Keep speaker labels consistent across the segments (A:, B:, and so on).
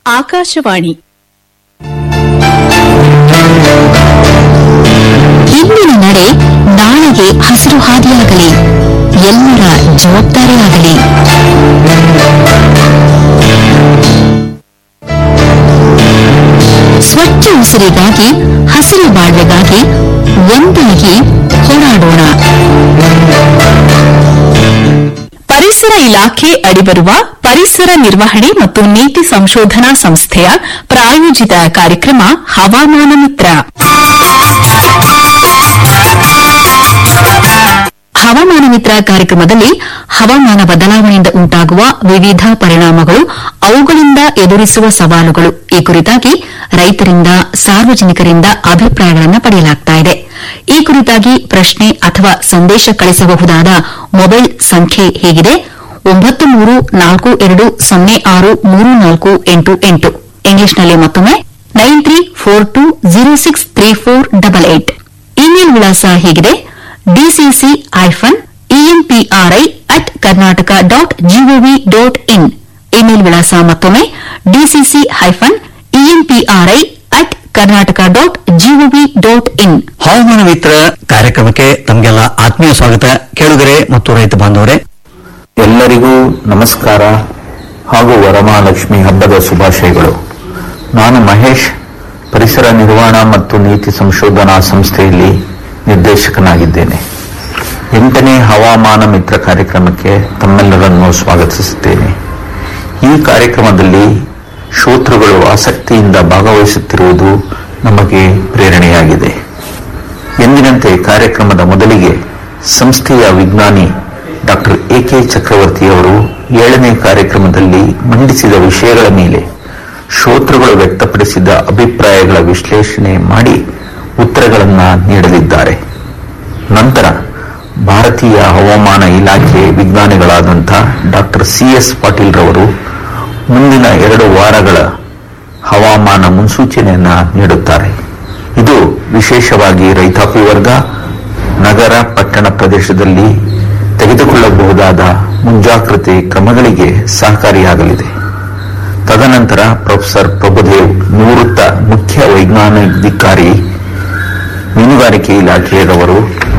A: ಆಕಾಶವಾಣಿ
B: ಇಂದಿನ ನಡೆ ನಾಳೆಗೆ ಹಸಿರು ಹಾದಿಯಾಗಲಿ ಎಲ್ಲರ ಜವಾಬ್ದಾರಿಯಾಗಲಿ ಸ್ವಚ್ಛ ಉಸಿರಿಗಾಗಿ ಹಸಿರು ಬಾಳ್ವೆಗಾಗಿ ಒಂದಾಗಿ ಹೋರಾಡೋಣ
A: ಪರಿಸರ ಇಲಾಖೆ ಅಡಿಬರುವ ಪರಿಸರ ನಿರ್ವಹಣೆ ಮತ್ತು ನೀತಿ ಸಂಶೋಧನಾ ಸಂಸ್ಥೆಯ ಪ್ರಾಯೋಜಿತ ಕಾರ್ಯಕ್ರಮ ಹವಾಮಾನ ಮಿತ್ರ
B: ಹವಾಮಾನ ಮಿತ್ರ ಕಾರ್ಯಕ್ರಮದಲ್ಲಿ ಹವಾಮಾನ ಬದಲಾವಣೆಯಿಂದ ಉಂಟಾಗುವ ವಿವಿಧ ಪರಿಣಾಮಗಳು ಅವುಗಳಿಂದ ಎದುರಿಸುವ ಸವಾಲುಗಳು ಈ ಕುರಿತಾಗಿ ರೈತರಿಂದ ಸಾರ್ವಜನಿಕರಿಂದ ಅಭಿಪ್ರಾಯಗಳನ್ನು ಪಡೆಯಲಾಗ್ತಾ ಇದೆ ಈ ಕುರಿತಾಗಿ ಪ್ರಶ್ನೆ ಅಥವಾ ಸಂದೇಶ ಕಳಿಸಬಹುದಾದ ಮೊಬೈಲ್ ಸಂಖ್ಯೆ ಹೇಗಿದೆ ಒಂಬತ್ತು ಮೂರು ನಾಲ್ಕು ಎರಡು ಸೊನ್ನೆ ಆರು ಮೂರು ನಾಲ್ಕು ಎಂಟು ಎಂಟು ಇಂಗ್ಲಿಷ್ನಲ್ಲಿ ಮತ್ತೊಮ್ಮೆ nine three four two zero six three four double eight email ವಿಳಾಸ ಹೇಗಿದೆ DCC hyphen EMPRI at Karnataka dot GOV dot in email ವಿಳಾಸ ಮತ್ತೊಮ್ಮೆ DCC hyphen EMPRI at Karnataka dot GOV dot in
C: ಹವಾಮಾನ ಮಿತ್ರ ಕಾರ್ಯಕ್ರಮಕ್ಕೆ ತಮಗೆಲ್ಲ ಆತ್ಮೀಯ ಸ್ವಾಗತ ಕೇಳುಗರೆ ಮತ್ತು ರೈತ ಬಾಂಧವರೇ
D: ಎಲ್ಲರಿಗೂ ನಮಸ್ಕಾರ ಹಾಗೂ ವರಮಹಾಲಕ್ಷ್ಮಿ ಹಬ್ಬದ ಶುಭಾಶಯಗಳು ನಾನು ಮಹೇಶ್ ಪರಿಸರ ನಿರ್ವಹಣಾ ಮತ್ತು ನೀತಿ ಸಂಶೋಧನಾ ಸಂಸ್ಥೆಯಲ್ಲಿ ನಿರ್ದೇಶಕನಾಗಿದ್ದೇನೆ ಎಂಟನೇ ಹವಾಮಾನ ಮಿತ್ರ ಕಾರ್ಯಕ್ರಮಕ್ಕೆ ತಮ್ಮೆಲ್ಲರನ್ನು ಸ್ವಾಗತಿಸುತ್ತೇನೆ ಈ ಕಾರ್ಯಕ್ರಮದಲ್ಲಿ ಶ್ರೋತೃಗಳು ಆಸಕ್ತಿಯಿಂದ ಭಾಗವಹಿಸುತ್ತಿರುವುದು ನಮಗೆ ಪ್ರೇರಣೆಯಾಗಿದೆ ಎಂದಿನಂತೆ ಕಾರ್ಯಕ್ರಮದ ಮೊದಲಿಗೆ ಸಂಸ್ಥೆಯ ವಿಜ್ಞಾನಿ ಡಾಕ್ಟರ್ ಎ ಕೆ ಚಕ್ರವರ್ತಿಯವರು ಏಳನೇ ಕಾರ್ಯಕ್ರಮದಲ್ಲಿ ಮಂಡಿಸಿದ ವಿಷಯಗಳ ಮೇಲೆ ಶ್ರೋತೃಗಳು ವ್ಯಕ್ತಪಡಿಸಿದ ಅಭಿಪ್ರಾಯಗಳ ವಿಶ್ಲೇಷಣೆ ಮಾಡಿ ಉತ್ತರಗಳನ್ನು ನೀಡಲಿದ್ದಾರೆ ನಂತರ ಭಾರತೀಯ ಹವಾಮಾನ ಇಲಾಖೆ ವಿಜ್ಞಾನಿಗಳಾದಂಥ ಡಾಕ್ಟರ್ ಸಿ ಎಸ್ ಪಾಟೀಲ್ ರವರು ಮುಂದಿನ ಎರಡು ವಾರಗಳ ಹವಾಮಾನ ಮುನ್ಸೂಚನೆಯನ್ನ ನೀಡುತ್ತಾರೆ ಇದು ವಿಶೇಷವಾಗಿ ರೈತಾಪಿ ವರ್ಗ ನಗರ ಪಟ್ಟಣ ಪ್ರದೇಶದಲ್ಲಿ ತೆಗೆದುಕೊಳ್ಳಬಹುದಾದ ಮುಂಜಾಗ್ರತೆ ಕ್ರಮಗಳಿಗೆ ಸಹಕಾರಿಯಾಗಲಿದೆ ತದನಂತರ ಪ್ರೊಫೆಸರ್ ಪ್ರಭುದೇವ್ ನಿವೃತ್ತ ಮುಖ್ಯ ವೈಜ್ಞಾನಿಕಾಧಿಕಾರಿ ಮೀನುಗಾರಿಕೆ ಇಲಾಖೆಯವರು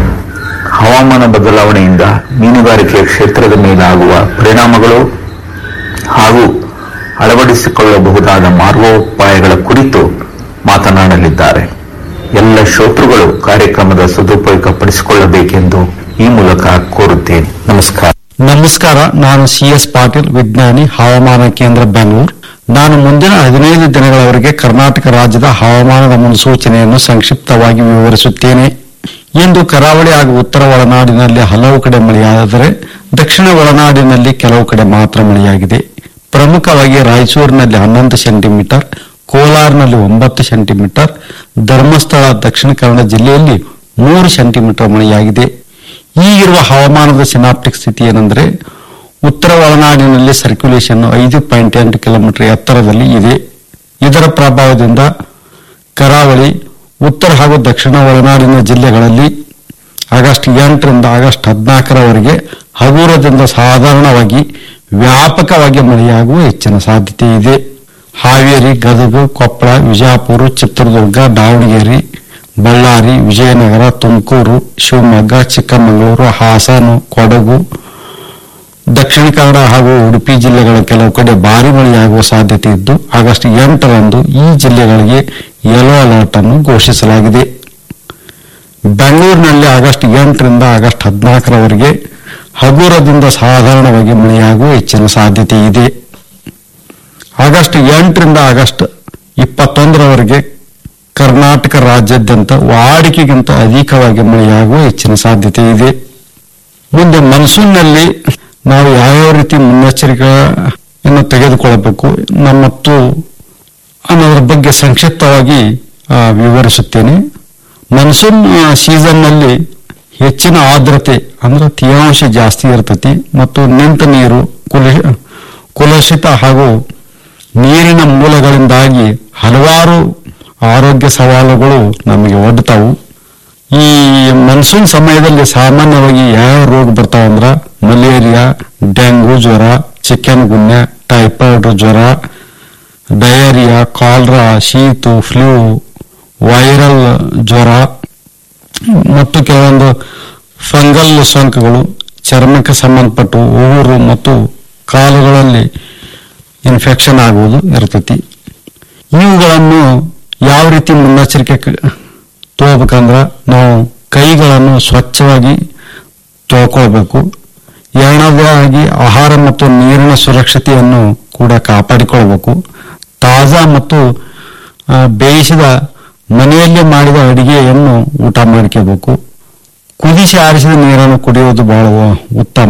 D: ಹವಾಮಾನ ಬದಲಾವಣೆಯಿಂದ ಮೀನುಗಾರಿಕೆ ಕ್ಷೇತ್ರದ ಮೇಲಾಗುವ ಪರಿಣಾಮಗಳು ಹಾಗೂ ಅಳವಡಿಸಿಕೊಳ್ಳಬಹುದಾದ ಮಾರ್ಗೋಪಾಯಗಳ ಕುರಿತು ಮಾತನಾಡಲಿದ್ದಾರೆ ಎಲ್ಲ ಶ್ರೋತೃಗಳು ಕಾರ್ಯಕ್ರಮದ ಸದುಪಯೋಗ ಪಡಿಸಿಕೊಳ್ಳಬೇಕೆಂದು ಈ ಮೂಲಕ ಕೋರುತ್ತೇನೆ ನಮಸ್ಕಾರ
E: ನಮಸ್ಕಾರ ನಾನು ಸಿ ಎಸ್ ಪಾಟೀಲ್ ವಿಜ್ಞಾನಿ ಹವಾಮಾನ ಕೇಂದ್ರ ಬೆಂಗಳೂರು ನಾನು ಮುಂದಿನ ಹದಿನೈದು ದಿನಗಳವರೆಗೆ ಕರ್ನಾಟಕ ರಾಜ್ಯದ ಹವಾಮಾನದ ಮುನ್ಸೂಚನೆಯನ್ನು ಸಂಕ್ಷಿಪ್ತವಾಗಿ ವಿವರಿಸುತ್ತೇನೆ ಇಂದು ಕರಾವಳಿ ಹಾಗೂ ಉತ್ತರ ಒಳನಾಡಿನಲ್ಲಿ ಹಲವು ಕಡೆ ಮಳೆಯಾದರೆ ದಕ್ಷಿಣ ಒಳನಾಡಿನಲ್ಲಿ ಕೆಲವು ಕಡೆ ಮಾತ್ರ ಮಳೆಯಾಗಿದೆ ಪ್ರಮುಖವಾಗಿ ರಾಯಚೂರಿನಲ್ಲಿ ಹನ್ನೊಂದು ಸೆಂಟಿಮೀಟರ್ ಕೋಲಾರ್ನಲ್ಲಿ ಒಂಬತ್ತು ಸೆಂಟಿಮೀಟರ್ ಧರ್ಮಸ್ಥಳ ದಕ್ಷಿಣ ಕನ್ನಡ ಜಿಲ್ಲೆಯಲ್ಲಿ ಮೂರು ಸೆಂಟಿಮೀಟರ್ ಮಳೆಯಾಗಿದೆ ಈಗಿರುವ ಹವಾಮಾನದ ಸಿನಾಪ್ಟಿಕ್ ಸ್ಥಿತಿ ಏನೆಂದರೆ ಉತ್ತರ ಒಳನಾಡಿನಲ್ಲಿ ಸರ್ಕ್ಯುಲೇಷನ್ ಐದು ಪಾಯಿಂಟ್ ಎಂಟು ಕಿಲೋಮೀಟರ್ ಎತ್ತರದಲ್ಲಿ ಇದೆ ಇದರ ಪ್ರಭಾವದಿಂದ ಕರಾವಳಿ ಉತ್ತರ ಹಾಗೂ ದಕ್ಷಿಣ ಒಳನಾಡಿನ ಜಿಲ್ಲೆಗಳಲ್ಲಿ ಆಗಸ್ಟ್ ಎಂಟರಿಂದ ಆಗಸ್ಟ್ ಹದಿನಾಲ್ಕರವರೆಗೆ ಹಗುರದಿಂದ ಸಾಧಾರಣವಾಗಿ ವ್ಯಾಪಕವಾಗಿ ಮಳೆಯಾಗುವ ಹೆಚ್ಚಿನ ಸಾಧ್ಯತೆ ಇದೆ ಹಾವೇರಿ ಗದಗ ಕೊಪ್ಪಳ ವಿಜಯಪುರ ಚಿತ್ರದುರ್ಗ ದಾವಣಗೆರೆ ಬಳ್ಳಾರಿ ವಿಜಯನಗರ ತುಮಕೂರು ಶಿವಮೊಗ್ಗ ಚಿಕ್ಕಮಗಳೂರು ಹಾಸನ ಕೊಡಗು ದಕ್ಷಿಣ ಕನ್ನಡ ಹಾಗೂ ಉಡುಪಿ ಜಿಲ್ಲೆಗಳ ಕೆಲವು ಕಡೆ ಭಾರಿ ಮಳೆಯಾಗುವ ಸಾಧ್ಯತೆ ಇದ್ದು ಆಗಸ್ಟ್ ಎಂಟರಂದು ಈ ಜಿಲ್ಲೆಗಳಿಗೆ ಯೆಲ್ಲೋ ಅಲರ್ಟ್ ಅನ್ನು ಘೋಷಿಸಲಾಗಿದೆ ಬೆಂಗಳೂರಿನಲ್ಲಿ ಆಗಸ್ಟ್ ಎಂಟರಿಂದ ಆಗಸ್ಟ್ ಹದಿನಾಲ್ಕರವರೆಗೆ ಹಗುರದಿಂದ ಸಾಧಾರಣವಾಗಿ ಮಳೆಯಾಗುವ ಹೆಚ್ಚಿನ ಸಾಧ್ಯತೆ ಇದೆ ಆಗಸ್ಟ್ ಎಂಟರಿಂದ ಆಗಸ್ಟ್ ಇಪ್ಪತ್ತೊಂದರವರೆಗೆ ಕರ್ನಾಟಕ ರಾಜ್ಯಾದ್ಯಂತ ವಾಡಿಕೆಗಿಂತ ಅಧಿಕವಾಗಿ ಮಳೆಯಾಗುವ ಹೆಚ್ಚಿನ ಸಾಧ್ಯತೆ ಇದೆ ಮುಂದೆ ಮನ್ಸೂನ್ನಲ್ಲಿ ನಾವು ಯಾವ್ಯಾವ ರೀತಿ ಮುನ್ನೆಚ್ಚರಿಕೆಯನ್ನು ತೆಗೆದುಕೊಳ್ಳಬೇಕು ನ- ಮತ್ತು ಅನ್ನೋದ್ರ ಬಗ್ಗೆ ಸಂಕ್ಷಿಪ್ತವಾಗಿ ಆ, ವಿವರಿಸುತ್ತೇನೆ ಮನ್ಸೂನ್ ಸೀಸನ್ನಲ್ಲಿ ಹೆಚ್ಚಿನ ಆರ್ದ್ರತೆ ಅಂದ್ರೆ ತೇವಾಂಶ ಜಾಸ್ತಿ ಇರ್ತತಿ ಮತ್ತು ನಿಂತ ನೀರು ಕುಲ ಕುಲಷಿತ ಹಾಗೂ ನೀರಿನ ಮೂಲಗಳಿಂದಾಗಿ ಹಲವಾರು ಆರೋಗ್ಯ ಸವಾಲುಗಳು ನಮಗೆ ಒಡ್ತಾವು ಈ ಮನ್ಸೂನ್ ಸಮಯದಲ್ಲಿ ಸಾಮಾನ್ಯವಾಗಿ ಯಾವ ರೋಗ ಬರ್ತಾವಂದ್ರ ಮಲೇರಿಯಾ ಡೆಂಗು ಜ್ವರ ಚಿಕನ್ ಗುನ್ಯ ಟೈಫಾಯ್ಡ್ ಜ್ವರ ಡಯರಿಯಾ ಕಾಲ್ರಾ ಶೀತು ಫ್ಲೂ ವೈರಲ್ ಜ್ವರ ಮತ್ತು ಕೆಲವೊಂದು ಫಂಗಲ್ ಸೋಂಕುಗಳು ಚರ್ಮಕ್ಕೆ ಸಂಬಂಧಪಟ್ಟು ಉಗುರು ಮತ್ತು ಕಾಲುಗಳಲ್ಲಿ ಇನ್ಫೆಕ್ಷನ್ ಆಗುವುದು ಇರ್ತೈತಿ ಇವುಗಳನ್ನು ಯಾವ ರೀತಿ ಮುನ್ನೆಚ್ಚರಿಕೆ ಕ- ತಗೋಬೇಕಂದ್ರ ನಾವು ಕೈಗಳನ್ನು ಸ್ವಚ್ಛವಾಗಿ ತೊಳ್ಕೊಳ್ಬೇಕು ಎರಡನೇದಾಗಿ ಆಹಾರ ಮತ್ತು ನೀರಿನ ಸುರಕ್ಷತೆಯನ್ನು ಕೂಡ ಕಾಪಾಡಿಕೊಳ್ಬೇಕು ತಾಜಾ ಮತ್ತು ಆ, ಬೇಯಿಸಿದ ಮನೆಯಲ್ಲೇ ಮಾಡಿದ ಅಡಿಗೆಯನ್ನು ಊಟ ಮಾಡ್ಕೋಬೇಕು ಕುದಿಸಿ ಆರಿಸಿದ ನೀರನ್ನು ಕುಡಿಯುವುದು ಬಹಳ ಉತ್ತಮ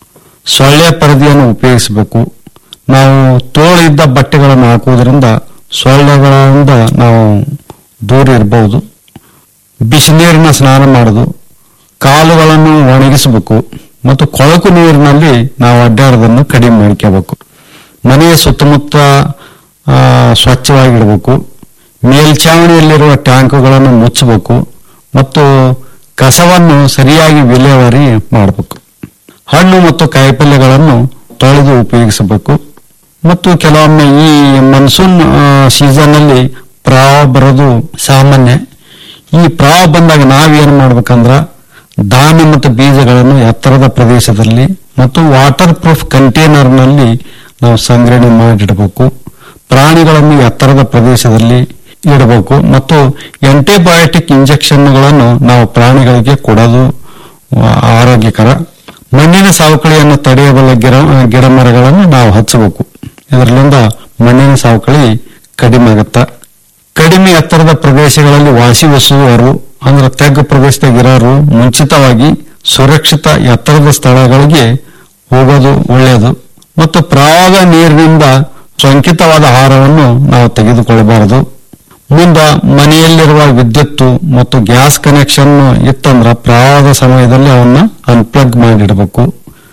E: ಸೊಳ್ಳೆ ಪರದೆಯನ್ನು ಉಪಯೋಗಿಸಬೇಕು ನಾವು ತೋಳಿದ್ದ ಬಟ್ಟೆಗಳನ್ನು ಹಾಕುವುದರಿಂದ ಸೊಳ್ಳೆಗಳಿಂದ ನಾವು ದೂರ ಇರಬಹುದು ಬಿಸಿನೀರಿನ ಸ್ನಾನ ಮಾಡುದು ಕಾಲುಗಳನ್ನು ಒಣಗಿಸಬೇಕು ಮತ್ತು ಕೊಳಕು ನೀರಿನಲ್ಲಿ ನಾವು ಅಡ್ಡಾಡೋದನ್ನು ಕಡಿಮೆ ಮಾಡ್ಕೋಬೇಕು ಮನೆಯ ಸುತ್ತಮುತ್ತ ಆ, ಸ್ವಚ್ಛವಾಗಿಡಬೇಕು ಮೇಲ್ಛಾವಣಿಯಲ್ಲಿರುವ ಟ್ಯಾಂಕುಗಳನ್ನು ಮುಚ್ಚಬೇಕು ಮತ್ತು ಕಸವನ್ನು ಸರಿಯಾಗಿ ವಿಲೇವಾರಿ ಮಾಡಬೇಕು ಹಣ್ಣು ಮತ್ತು ಕಾಯಿಪಲ್ಯಗಳನ್ನು ತೊಳೆದು ಉಪಯೋಗಿಸಬೇಕು ಮತ್ತು ಕೆಲವೊಮ್ಮೆ ಈ ಮನ್ಸೂನ್ ಸೀಸನ್ ಅಲ್ಲಿ ಪ್ರವಾಹ ಬರೋದು ಸಾಮಾನ್ಯ ಈ ಪ್ರವಾಹ ಬಂದಾಗ ನಾವೇನು ಮಾಡ್ಬೇಕಂದ್ರ ಧಾನ್ಯ ಮತ್ತು ಬೀಜಗಳನ್ನು ಎತ್ತರದ ಪ್ರದೇಶದಲ್ಲಿ ಮತ್ತು ವಾಟರ್ ಪ್ರೂಫ್ ಕಂಟೈನರ್ನಲ್ಲಿ ನಾವು ಸಂಗ್ರಹಣೆ ಮಾಡಿಡಬೇಕು ಪ್ರಾಣಿಗಳನ್ನು ಎತ್ತರದ ಪ್ರದೇಶದಲ್ಲಿ ಇಡಬೇಕು ಮತ್ತು ಆಂಟಿಬಯೋಟಿಕ್ ಇಂಜೆಕ್ಷನ್ಗಳನ್ನು ನಾವು ಪ್ರಾಣಿಗಳಿಗೆ ಕೊಡೋದು ಆ, ಆರೋಗ್ಯಕರ ಮಣ್ಣಿನ ಸವಕಳಿಯನ್ನು ತಡೆಯಬಲ್ಲ ಗಿಡ ಗಿಡ ಮರಗಳನ್ನು ನಾವು ಹಚ್ಚಬೇಕು ಇದರಿಂದ ಮಣ್ಣಿನ ಸವಕಳಿ ಕಡಿಮೆ ಆಗುತ್ತ ಕಡಿಮೆ ಎತ್ತರದ ಪ್ರದೇಶಗಳಲ್ಲಿ ವಾಸಿಸುವವರು ಅಂದ್ರೆ ತೆಗ್ಗು ಪ್ರದೇಶದಾಗ ಇರೋರು ಮುಂಚಿತವಾಗಿ ಸುರಕ್ಷಿತ ಎತ್ತರದ ಸ್ಥಳಗಳಿಗೆ ಹೋಗೋದು ಒಳ್ಳೆಯದು ಮತ್ತು ಪ್ರವಾಹ ನೀರಿನಿಂದ ಸೋಂಕಿತವಾದ ಆಹಾರವನ್ನು ನಾವು ತೆಗೆದುಕೊಳ್ಳಬಾರದು ಮುಂದ ಮನೆಯಲ್ಲಿರುವ ವಿದ್ಯುತ್ತು ಮತ್ತು ಗ್ಯಾಸ್ ಕನೆಕ್ಷನ್ ಇತ್ತಂದ್ರ ಪ್ರವಾಹದ ಸಮಯದಲ್ಲಿ ಅವನ್ನ ಅನ್ಪ್ಲಗ್ ಮಾಡಿಡಬೇಕು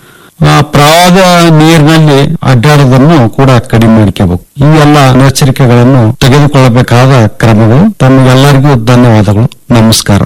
E: ಆ ಪ್ರವಾಹದ ನೀರಿನಲ್ಲಿ ಅಡ್ಡಾಡೋದನ್ನು ಕೂಡ ಕಡಿಮೆ ಮಾಡ್ಕೋಬೇಕು ಇವೆಲ್ಲ ಮುನ್ನೆಚ್ಚರಿಕೆಗಳನ್ನು ತೆಗೆದುಕೊಳ್ಳಬೇಕಾದ ಕ್ರಮಗಳು ತಮಗೆಲ್ಲರಿಗೂ ಧನ್ಯವಾದಗಳು ನಮಸ್ಕಾರ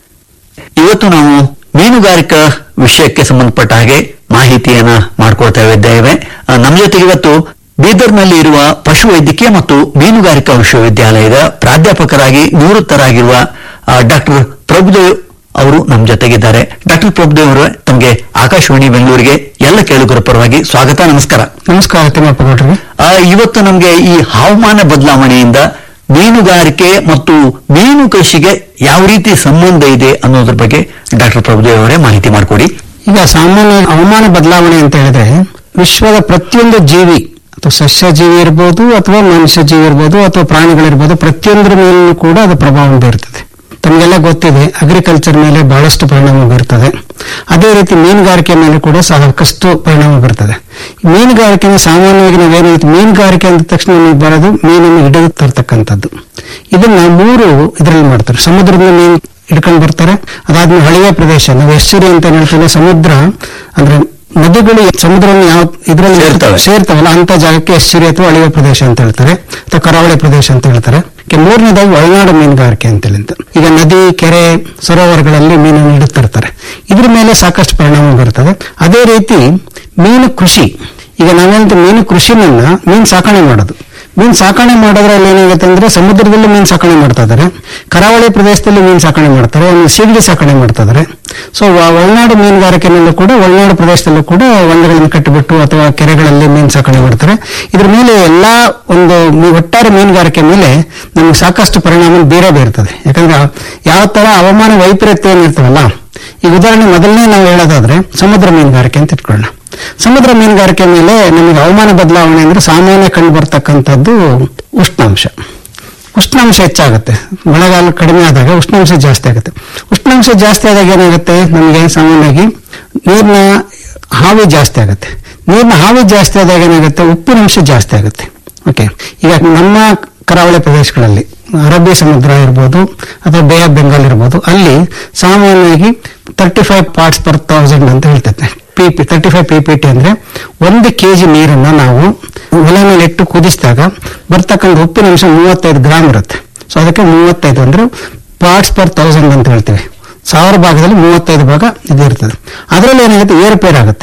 C: ಇವತ್ತು ನಾವು ಮೀನುಗಾರಿಕಾ ವಿಷಯಕ್ಕೆ ಸಂಬಂಧಪಟ್ಟ ಹಾಗೆ ಮಾಹಿತಿಯನ್ನ ಮಾಡ್ಕೊಳ್ತಾ ಇದ್ದೇವೆ ಆ, ನಮ್ಮ ಜೊತೆಗೆ ಇವತ್ತು ಬೀದರ್ನಲ್ಲಿ ಇರುವ ಪಶುವೈದ್ಯಕೀಯ ಮತ್ತು ಮೀನುಗಾರಿಕಾ ವಿಶ್ವವಿದ್ಯಾಲಯದ ಪ್ರಾಧ್ಯಾಪಕರಾಗಿ ನಿವೃತ್ತರಾಗಿರುವ ಡಾಕ್ಟರ್ ಪ್ರಭುದೇವ್ ಅವರು ನಮ್ಮ ಜೊತೆಗಿದ್ದಾರೆ ಡಾಕ್ಟರ್ ಪ್ರಭುದೇವ್ ಅವರೇ ತಮಗೆ ಆಕಾಶವಾಣಿ ಬೆಂಗಳೂರಿಗೆ ಎಲ್ಲ ಕೇಳುಗರ ಪರವಾಗಿ ಸ್ವಾಗತ ನಮಸ್ಕಾರ
E: ನಮಸ್ಕಾರ ತಿಮ್ಮಪ್ಪ ಗೌಡ್ರಿ
C: ಆ, ಇವತ್ತು ನಮಗೆ ಈ ಹವಾಮಾನ ಬದಲಾವಣೆಯಿಂದ ಮೀನುಗಾರಿಕೆ ಮತ್ತು ಮೀನು ಕೃಷಿಗೆ ಯಾವ ರೀತಿ ಸಂಬಂಧ ಇದೆ ಅನ್ನೋದ್ರ ಬಗ್ಗೆ ಡಾಕ್ಟರ್ ಪ್ರಭುದೇವ್ ಅವರೇ ಮಾಹಿತಿ ಮಾಡಿಕೊಡಿ
F: ಈಗ ಸಾಮಾನ್ಯ ಹವಾಮಾನ ಬದಲಾವಣೆ ಅಂತ ಹೇಳಿದ್ರೆ ವಿಶ್ವದ ಪ್ರತಿಯೊಂದು ಜೀವಿ ಅಥವಾ ಸಸ್ಯ ಜೀವಿ ಇರ್ಬೋದು ಅಥವಾ ಮನುಷ್ಯ ಜೀವಿ ಇರ್ಬೋದು ಅಥವಾ ಪ್ರಾಣಿಗಳಿರ್ಬೋದು ಪ್ರತಿಯೊಂದರ ಮೇಲೂ ಕೂಡ ಅದು ಪ್ರಭಾವ ಬೀರ್ತದೆ ತಮಗೆಲ್ಲ ಗೊತ್ತಿದೆ ಅಗ್ರಿಕಲ್ಚರ್ ಮೇಲೆ ಬಹಳಷ್ಟು ಪರಿಣಾಮ ಬೀರ್ತದೆ ಅದೇ ರೀತಿ ಮೀನುಗಾರಿಕೆ ಮೇಲೆ ಕೂಡ ಸಾಕಷ್ಟು ಪರಿಣಾಮ ಬೀರ್ತದೆ ಮೀನುಗಾರಿಕೆ ಸಾಮಾನ್ಯವಾಗಿ ನಾವೇನು ಹೇಳ್ತೀವಿ, ಮೀನುಗಾರಿಕೆ ಅಂದ ತಕ್ಷಣ ನಮಗೆ ಬರೋದು ಮೀನನ್ನು ಹಿಡಿದು ತರ್ತಕ್ಕಂಥದ್ದು ಇದನ್ನ ಮೂರು ಇದರಲ್ಲಿ ಮಾಡ್ತಾರೆ ಸಮುದ್ರದ ಮೀನು ಹಿಡ್ಕೊಂಡು ಬರ್ತಾರೆ ಅದಾದ್ಮೇಲೆ ಹಳೆಯ ಪ್ರದೇಶ ನಾವು ಎಸ್ಸುರಿ ಅಂತ ಏನ್ ಹೇಳ್ತೀವಿ ಸಮುದ್ರ ಅಂದ್ರೆ ನದಿಗಳು ಸಮುದ್ರವನ್ನು ಯಾವ ಇದರಲ್ಲಿ
C: ಸೇರ್ತವೆ.
F: ಸೇರ್ತಾವಲ್ಲ ಅಂತ ಜಾಗಕ್ಕೆ ಎಸ್ಸುರಿ ಅಥವಾ ಅಳಿವ ಪ್ರದೇಶ ಅಂತ ಹೇಳ್ತಾರೆ ಅಥವಾ ಕರಾವಳಿ ಪ್ರದೇಶ ಅಂತ ಹೇಳ್ತಾರೆ ಕೆ- ಮೂರನೇದಾಗಿ ಒಳನಾಡು ಮೀನುಗಾರಿಕೆ ಅಂತೇಳಿ ಅಂತ ಈಗ ನದಿ ಕೆರೆ ಸರೋವರಗಳಲ್ಲಿ ಮೀನನ್ನು ಹಿಡುತ್ತಿರ್ತಾರೆ ಇದ್ರ ಮೇಲೆ ಸಾಕಷ್ಟು ಪರಿಣಾಮ ಬೀರ್ತದೆ ಅದೇ ರೀತಿ ಮೀನು ಕೃಷಿ ಈಗ ನಾವೇಂತ ಮೀನು ಕೃಷಿನನ್ನ ಮೀನು ಸಾಕಣೆ ಮಾಡೋದು ಮೀನು ಸಾಕಣೆ ಮಾಡೋದ್ರಲ್ಲಿ ಏನಾಗುತ್ತೆ ಅಂದ್ರೆ ಸಮುದ್ರದಲ್ಲಿ ಮೀನು ಸಾಕಣೆ ಮಾಡ್ತಾ ಇದಾರೆ ಕರಾವಳಿ ಪ್ರದೇಶದಲ್ಲಿ ಮೀನು ಸಾಕಣೆ ಮಾಡ್ತಾರೆ ಆಮೇಲೆ ಸೀಗಡಿ ಸಾಕಣೆ ಮಾಡ್ತಾ ಇದಾರೆ ಸೊ ಒಳನಾಡು ಮೀನುಗಾರಿಕೆನಲ್ಲೂ ಕೂಡ ಒಳನಾಡು ಪ್ರದೇಶದಲ್ಲೂ ಕೂಡ ಹೊಂಡಗಳನ್ನು ಕಟ್ಟಿಬಿಟ್ಟು ಅಥವಾ ಕೆರೆಗಳಲ್ಲಿ ಮೀನು ಸಾಕಣೆ ಮಾಡ್ತಾರೆ ಇದ್ರ ಮೇಲೆ ಎಲ್ಲಾ ಒಂದು ಮೀ- ಒಟ್ಟಾರೆ ಮೀನುಗಾರಿಕೆ ಮೇಲೆ ನಮಗೆ ಸಾಕಷ್ಟು ಪರಿಣಾಮ ಬೀರೇ ಬೀರ್ತದೆ ಯಾಕಂದ್ರೆ ಯಾವ ತರ ಹವಾಮಾನ ವೈಪರೀತ್ಯ ಏನಿರ್ತವಲ್ಲ ಈಗ ಉದಾಹರಣೆ ಮೊದಲನೇ ನಾವು ಹೇಳೋದಾದ್ರೆ ಸಮುದ್ರ ಮೀನುಗಾರಿಕೆ ಅಂತ ಇಟ್ಕೊಳ್ಳೋಣ ಸಮುದ್ರ ಮೀನುಗಾರಿಕೆ ಮೇಲೆ ನಮಗೆ ಹವಾಮಾನ ಬದಲಾವಣೆ ಅಂದ್ರೆ ಸಾಮಾನ್ಯ ಕಂಡು ಬರ್ತಕ್ಕಂಥದ್ದು ಉಷ್ಣಾಂಶ ಉಷ್ಣಾಂಶ ಹೆಚ್ಚಾಗುತ್ತೆ ಮಳೆಗಾಲ ಕಡಿಮೆ ಆದಾಗ ಉಷ್ಣಾಂಶ ಜಾಸ್ತಿ ಆಗುತ್ತೆ ಉಷ್ಣಾಂಶ ಜಾಸ್ತಿ ಆದಾಗ ಏನಾಗುತ್ತೆ ನಮಗೆ ಸಾಮಾನ್ಯವಾಗಿ ನೀರಿನ ಹಾವಿ ಜಾಸ್ತಿ ಆಗುತ್ತೆ ನೀರಿನ ಹಾವಿ ಜಾಸ್ತಿ ಆದಾಗ ಏನಾಗುತ್ತೆ ಉಪ್ಪಿನಂಶ ಜಾಸ್ತಿ ಆಗುತ್ತೆ ಓಕೆ ಈಗ ನಮ್ಮ ಕರಾವಳಿ ಪ್ರದೇಶಗಳಲ್ಲಿ ಅರಬ್ಬಿ ಸಮುದ್ರ ಇರ್ಬೋದು ಅಥವಾ ಬೇ ಆಫ್ ಬೆಂಗಾಲ್ ಇರ್ಬೋದು ಅಲ್ಲಿ ಸಾಮಾನ್ಯವಾಗಿ thirty five parts per thousand ಅಂತ ಹೇಳ್ತೈತೆ P P thirty five P P T ಅಂದ್ರೆ ಒಂದು ಕೆಜಿ ನೀರನ್ನ ನಾವು ಒಲೆ ಮೇಲೆ ಇಟ್ಟು ಕುದಿಸಿದಾಗ ಬರ್ತಕ್ಕಂಥ ಉಪ್ಪಿನಂಶ ಮೂವತ್ತೈದು ಗ್ರಾಮ್ ಇರುತ್ತೆ ಸೊ ಅದಕ್ಕೆ ಮೂವತ್ತೈದು ಅಂದ್ರೆ ಪಾರ್ಟ್ಸ್ ಪರ್ ತೌಸಂಡ್ ಅಂತ ಹೇಳ್ತೀವಿ ಸಾವಿರ ಭಾಗದಲ್ಲಿ ಮೂವತ್ತೈದು ಭಾಗ ಇದು ಇರ್ತದೆ ಅದರಲ್ಲಿ ಏನಾಗುತ್ತೆ ಏರುಪೇರು ಆಗುತ್ತೆ